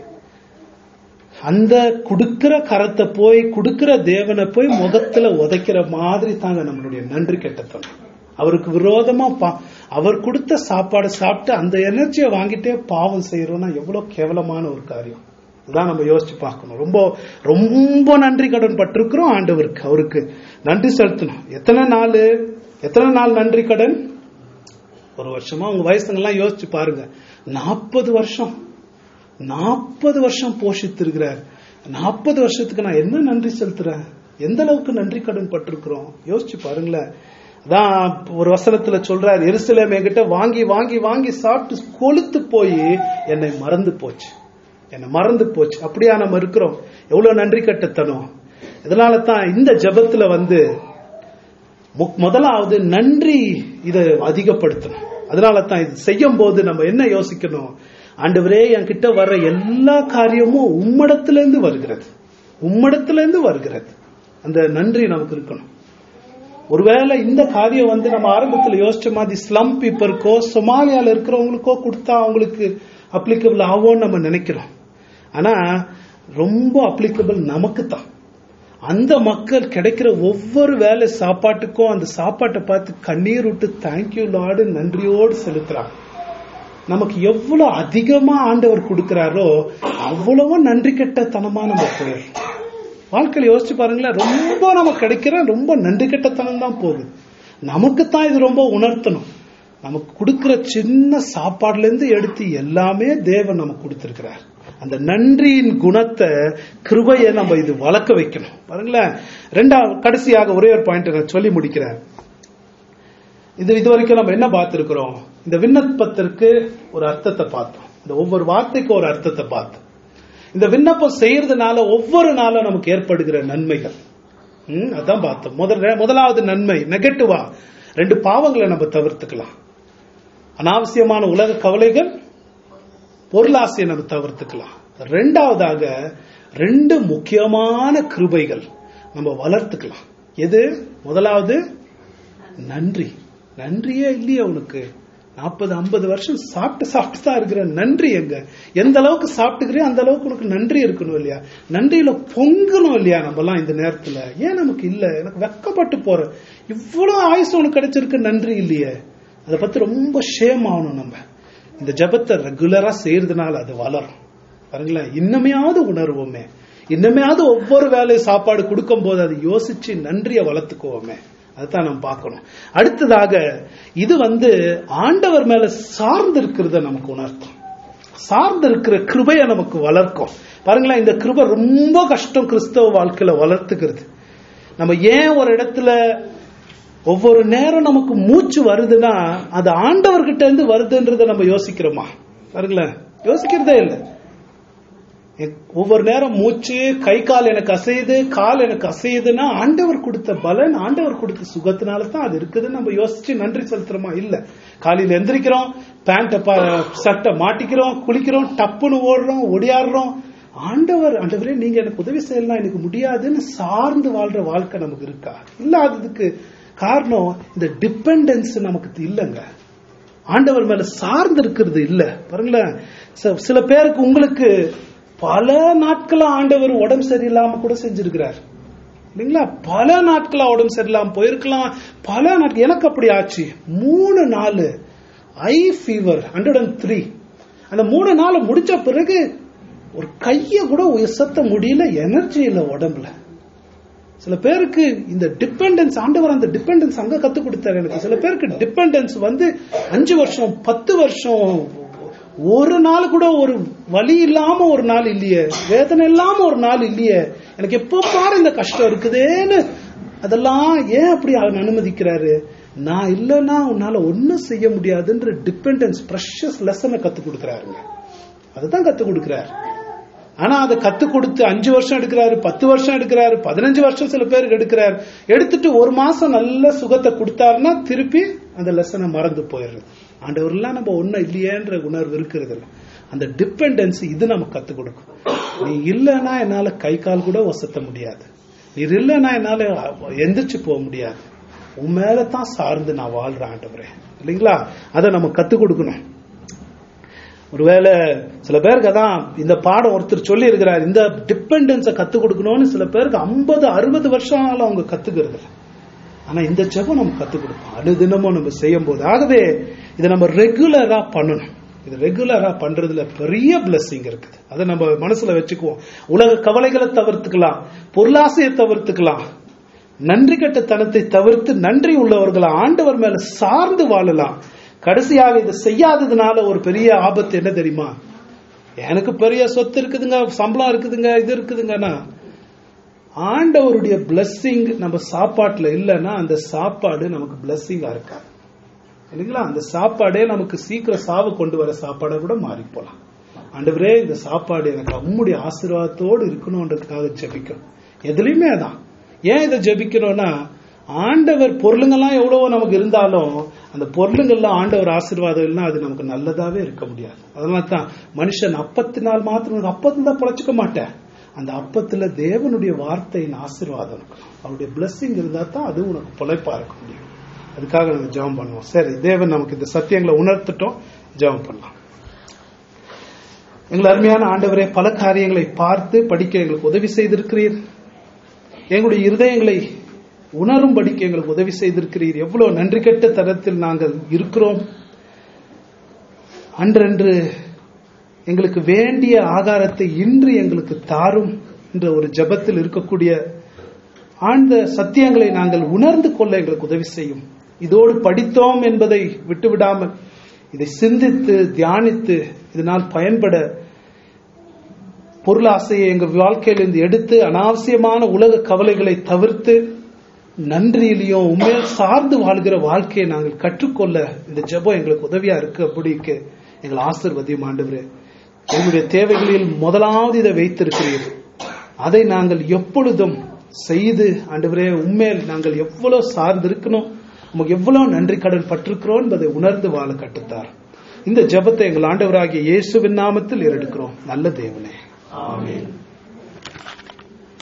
[SPEAKER 1] அந்த குடுக்கிற கரத்தை போய் குடுக்கிற தேவனை போய் முகத்துல உதைக்கிற மாதிரி தாங்க நம்மளுடைய நன்றி கெட்டத்தனம் அவருக்கு விரோதமா பா- அவர் கொடுத்த சாப்பாடு சாப்பிட்டு அந்த எனர்ஜியை வாங்கிட்டே பாவம் செய்யறோம்னா எவ்வளவு கேவலமான ஒரு காரியம் இதான் நம்ம யோசிச்சு பார்க்கணும் ரொம்ப ரொம்ப நன்றி கடன் பட்டிருக்கிறோம் ஆண்டவருக்கு அவருக்கு நன்றி செலுத்தணும் எத்தனை நாள் எத்தனை நாள் நன்றி கடன் ஒரு வருஷமா உங்க வயசுங்கெல்லாம் யோசிச்சு பாருங்க நாற்பது வருஷம் நாற்பது வருஷம் போஷித்திருக்கிறார் நாற்பது வருஷத்துக்கு நான் என்ன நன்றி செலுத்துறேன் எந்த அளவுக்கு நன்றி கடன் பட்டிருக்கிறோம் யோசிச்சு பாருங்களேன் அதான் ஒரு வசனத்துல சொல்றார் எருசலேம் என்கிட்ட வாங்கி வாங்கி வாங்கி சாப்பிட்டு கொளுத்து போய் என்னை மறந்து போச்சு என்னை மறந்து போச்சு அப்படியா நம்ம இருக்கிறோம் எவ்வளவு நன்றி கட்டத்தனம் இதனால தான் இந்த ஜெபத்துல வந்து மு- முதலாவது நன்றி இதை அதிகப்படுத்தணும் அதனால தான் இது செய்யும் போது நம்ம என்ன யோசிக்கணும் ஆண்டவரே என்கிட்ட வர்ற எல்லா காரியமும் உம்மிடத்துல இருந்து வருகிறது உம்மிடத்துல இருந்து வருகிறது அந்த நன்றி நமக்கு இருக்கணும் ஒருவேளை இந்த காரியம் வந்து நம்ம ஆரம்பத்துல யோசிச்ச மாதிரி ஸ்லம் பீப்பருக்கோ சொமாலியால இருக்கிறவங்களுக்கோ கொடுத்தா அவங்களுக்கு அப்ளிகபிள் ஆகும்னு நம்ம நினைக்கிறோம் ஆனா ரொம்ப அப்ளிகபிள் நமக்கு தான் அந்த மக்கள் கிடைக்கிற ஒவ்வொரு வேலை சாப்பாட்டுக்கும் அந்த சாப்பாட்டை பார்த்து கண்ணீர் விட்டு தேங்க்யூ லார்டு நன்றியோடு செலுத்துறாங்க நமக்கு எவ்வளவு அதிகமா ஆண்டவர் கொடுக்கிறாரோ அவ்வளவு நன்றி கெட்டத்தனமா நம்ம போயிடுறோம் வாழ்க்கையில யோசிச்சு பாருங்களேன் ரொம்ப நமக்கு கிடைக்கிற ரொம்ப நன்றி கெட்டத்தனம் தான் போகுது நமக்கு தான் இது ரொம்ப உணர்த்தணும் நமக்கு கொடுக்கிற சின்ன சாப்பாடுல இருந்து எடுத்து எல்லாமே தேவன் நமக்கு கொடுத்திருக்கிறார் அந்த நன்றியின் குணத்தை கிருபையை நம்ம இது வளர்க்க வைக்கணும் பாருங்களேன் ரெண்டாவது கடைசியாக ஒரே ஒரு பாயிண்ட் நான் சொல்லி முடிக்கிறேன் இது இதுவரைக்கும் நம்ம என்ன பார்த்திருக்கிறோம் இந்த விண்ணப்பத்திற்கு ஒரு அர்த்தத்தை பார்த்தோம் இந்த ஒவ்வொரு வார்த்தைக்கு ஒரு அர்த்தத்தை பார்த்தோம் இந்த விண்ணப்பம் செய்யறதுனால ஒவ்வொரு நாளும் நமக்கு ஏற்படுகிற நன்மைகள் ம், அதான் பார்த்தோம் முதல்ல முதலாவது நன்மை நெகட்டிவா ரெண்டு பாவங்களை நம்ம தவிர்த்துக்கலாம் அனாவசியமான உலக கவலைகள் பொருளாசையை நம்ம தவிர்த்துக்கலாம் ரெண்டாவதாக ரெண்டு முக்கியமான கிருபைகள் நம்ம வளர்த்துக்கலாம் எது முதலாவது நன்றி நன்றியே இல்லையே உனக்கு நாற்பது ஐம்பது வருஷம் சாப்பிட்டு சாப்பிட்டு தான் இருக்கிற நன்றி எங்க எந்த அளவுக்கு சாப்பிட்டுக்கிறே அந்த அளவுக்கு உனக்கு நன்றி இருக்கணும் இல்லையா நன்றியில பொங்கணும் இல்லையா நம்மலாம் இந்த நேரத்துல ஏன் நமக்கு இல்ல எனக்கு வெக்கப்பட்டு போற இவ்வளவு ஆயுசு உனக்கு கிடைச்சிருக்கு நன்றி இல்லையே அதை பத்தி ரொம்ப ஷேம் ஆகணும் நம்ம இந்த ஜபத்தை ரெகுலரா செய்யறதுனால அது வளரும் பாருங்களேன் இன்னமையாவது உணர்வோமே இன்னமையாவது ஒவ்வொரு வேலை சாப்பாடு கொடுக்கும் போது அதை யோசிச்சு நன்றியை வளர்த்துக்குவோமே அதுதான் நம்ம பார்க்கணும் அடுத்ததாக இது வந்து ஆண்டவர் மேல சார்ந்து இருக்கிறத நமக்கு உணர்த்தும் சார்ந்து இருக்கிற கிருபையை நமக்கு வளர்க்கும் பாருங்களேன் இந்த கிருபை ரொம்ப கஷ்டம் கிறிஸ்தவ வாழ்க்கையில வளர்த்துக்கிறது நம்ம ஏன் ஒரு இடத்துல ஒவ்வொரு நேரம் நமக்கு மூச்சு வருதுன்னா அது ஆண்டவர்கிட்ட இருந்து வருதுன்றத நம்ம யோசிக்கிறோமா பாருங்களேன் யோசிக்கிறதே இல்லை எ- ஒவ்வொரு நேரம் மூச்சு கை கால் எனக்கு அசையுது கால் எனக்கு அசையுதுன்னா ஆண்டவர் கொடுத்த பலன் ஆண்டவர் கொடுத்த சுகத்தினால தான் அது இருக்குதுன்னு நம்ம யோசிச்சு நன்றி செலுத்துறோமா இல்ல காலையில எந்திரிக்கிறோம் பேண்ட சட்டை மாட்டிக்கிறோம் குளிக்கிறோம் டப்புன்னு ஓடுறோம் ஒடியாடுறோம் ஆண்டவர் ஆண்டவரே நீங்க எனக்கு உதவி செய்யலாம் எனக்கு முடியாதுன்னு சார்ந்து வாழ்ற வாழ்க்கை நமக்கு இருக்கா இல்லாததுக்கு காரணம் இந்த டிபெண்டன்ஸ் நமக்கு இல்லைங்க ஆண்டவர் மேல சார்ந்து இருக்கிறது இல்ல பாருங்களேன் ச- சில பேருக்கு உங்களுக்கு பல நாட்களா ஆண்டவர் உடம்பு சரியில்லாம கூட செஞ்சிருக்கிறார் இல்லைங்களா பல நாட்களா உடம்பு சரியில்லாம போயிருக்கலாம் பல நாட்கள் எனக்கு அப்படி ஆச்சு மூணு நாள் I fever hundred and three அந்த மூணு நாள் முடிச்ச பிறகு ஒரு கைய கூட உயர்த்த முடியல எனர்ஜி இல்ல உடம்புல சில பேருக்கு இந்த டிபெண்டன்ஸ் ஆண்டவர் அந்த டிபெண்டன்ஸ் அங்க கத்து கொடுத்தாரு எனக்கு சில பேருக்கு டிபெண்டன்ஸ் வந்து அஞ்சு வருஷம் பத்து வருஷம் ஒரு நாள் கூட ஒரு வலி இல்லாம ஒரு நாள் இல்லையே வேதனை இல்லாம ஒரு நாள் இல்லையே எனக்கு எப்போ பாரு இந்த கஷ்டம் இருக்குதேன்னு அதெல்லாம் ஏன் அப்படி அவன் அனுமதிக்கிறாரு நான் இல்லைன்னா உன்னால ஒன்னும் செய்ய முடியாதுன்ற டிபெண்டன்ஸ் ப்ரெஷஸ் லெசனை கத்து கொடுக்குறாருங்க அதுதான் கத்து கொடுக்குறாரு ஆனா அதை கத்து கொடுத்து அஞ்சு வருஷம் எடுக்கிறாரு பத்து வருஷம் எடுக்கிறாரு பதினஞ்சு வருஷம் சில பேருக்கு எடுக்கிறாரு எடுத்துட்டு ஒரு மாசம் நல்ல சுகத்தை கொடுத்தாருன்னா திருப்பி அந்த லெசனை மறந்து போயிடுறது ஆண்டவர்லாம் நம்ம ஒன்னும் இல்லையேன்ற உணர்வு இருக்கிறது இல்ல. அந்த டிபெண்டன்ஸ் இது நமக்கு கத்து கொடுக்கும் நீ இல்லைன்னா என்னால கை கால் கூட வசத்த முடியாது நீர் இல்லைன்னா என்னால எந்திரிச்சு போக முடியாது உன் மேல தான் சார்ந்து நான் வாழ்றேன் ஆண்டவரே இல்லைங்களா அதை நம்ம கத்து கொடுக்கணும் ஒருவேளை சில பேருக்கு அதான் இந்த பாடம் ஒருத்தர் சொல்லி இருக்கிறார் இந்த டிபெண்டன்ஸை கத்து கொடுக்கணும்னு சில பேருக்கு ஐம்பது அறுபது வருஷம் ஆனாலும் அவங்க கத்துக்கிறது இல்ல. ஆனா இந்த ஜெபம் நம்ம கத்து கொடுப்போம் அனுதினமும் நம்ம செய்யும் போது ஆகவே இதை நம்ம ரெகுலரா பண்ணணும் இது ரெகுலரா பண்றதுல பெரிய பிளெஸிங் இருக்குது அதை நம்ம மனசுல வச்சுக்குவோம் உலக கவலைகளை தவிர்த்துக்கலாம் பொருளாசையை தவிர்த்துக்கலாம் நன்றி கெட்ட தனத்தை தவிர்த்து நன்றி உள்ளவர்களை ஆண்டவர் மேல சார்ந்து வாழலாம் கடைசியாக இதை செய்யாததுனால ஒரு பெரிய ஆபத்து என்ன தெரியுமா எனக்கு பெரிய சொத்து இருக்குதுங்க சம்பளம் இருக்குதுங்க இது இருக்குதுங்கன்னா ஆண்டவருடைய blessing நம்ம சாப்பாட்டுல இல்லைன்னா அந்த சாப்பாடு நமக்கு பிளஸ்ஸிங்கா இருக்காது இல்லைங்களா அந்த சாப்பாடே நமக்கு சீக்கிரம் சாவு கொண்டு வர சாப்பாடை கூட மாறி போலாம் ஆண்டவரே இந்த சாப்பாடு எனக்கு உம்முடைய ஆசீர்வாதத்தோடு இருக்கணும்ன்றதுக்காக ஜெபிக்கும் எதுலயுமே அதான் ஏன் இதை ஜெபிக்கணும்னா ஆண்டவர் பொருளுங்கெல்லாம் எவ்வளவோ நமக்கு இருந்தாலும் அந்த பொருளுங்கெல்லாம் ஆண்டவர் ஆசீர்வாதம் இல்லைன்னா அது நமக்கு நல்லதாவே இருக்க முடியாது அதனால தான் மனுஷன் அப்பத்தினால் மாத்திரம் அப்பத்துல தான் பொழைச்சிக்க மாட்டேன் அந்த அப்பத்துல தேவனுடைய வார்த்தையின் ஆசீர்வாதம் இருக்கணும் அவருடைய பிளஸ்ஸிங் இருந்தா தான் அது உனக்கு பொழைப்பா இருக்க முடியும் அதுக்காக நம்ம ஜெபம் பண்ணுவோம் சரி தேவன் நமக்கு இந்த சத்தியங்களை உணர்த்துட்டோம் ஜெபம் பண்ணலாம் எங்கள் அருமையான ஆண்டவரே பல காரியங்களை பார்த்து படிக்க எங்களுக்கு உதவி செய்திருக்கிறீர் எங்களுடைய இருதயங்களை உணரும்படிக்கு எங்களுக்கு உதவி செய்திருக்கிறீர் எவ்வளவு நன்றி கெட்ட தரத்தில் நாங்கள் இருக்கிறோம் அன்றன்று எங்களுக்கு வேண்டிய ஆகாரத்தை இன்று எங்களுக்கு தாரும் என்ற ஒரு ஜெபத்தில் இருக்கக்கூடிய ஆழ்ந்த சத்தியங்களை நாங்கள் உணர்ந்து கொள்ள எங்களுக்கு உதவி செய்யும் இதோடு படித்தோம் என்பதை விட்டுவிடாமல் இதை சிந்தித்து தியானித்து இதனால் பயன்பட பொருளாசையை எங்கள் வாழ்க்கையிலிருந்து எடுத்து அனாவசியமான உலக கவலைகளை தவிர்த்து நன்றியிலையும் உண்மையில் சார்ந்து வாழ்கிற வாழ்க்கையை நாங்கள் கற்றுக்கொள்ள இந்த ஜெபம் எங்களுக்கு உதவியா இருக்கு அப்படிக்கு எங்கள் ஆசிர்வதியும் ஆண்டவரே எங்களுடைய தேவைகளில் முதலாவது இதை வைத்திருக்கிறீர் அதை நாங்கள் எப்பொழுதும் செய்து ஆண்டவரே உண்மையில் நாங்கள் எவ்வளவு சார்ந்து இருக்கணும் நமக்கு எவ்வளவு நன்றி கடன் பட்டிருக்கிறோம் என்பதை உணர்ந்து வாழ கட்டுத்தார் இந்த ஜெபத்தை எங்கள் ஆண்டவராகிய இயேசுவின் நாமத்தில் ஏறெடுக்கிறோம் நல்ல தேவனே ஆமென்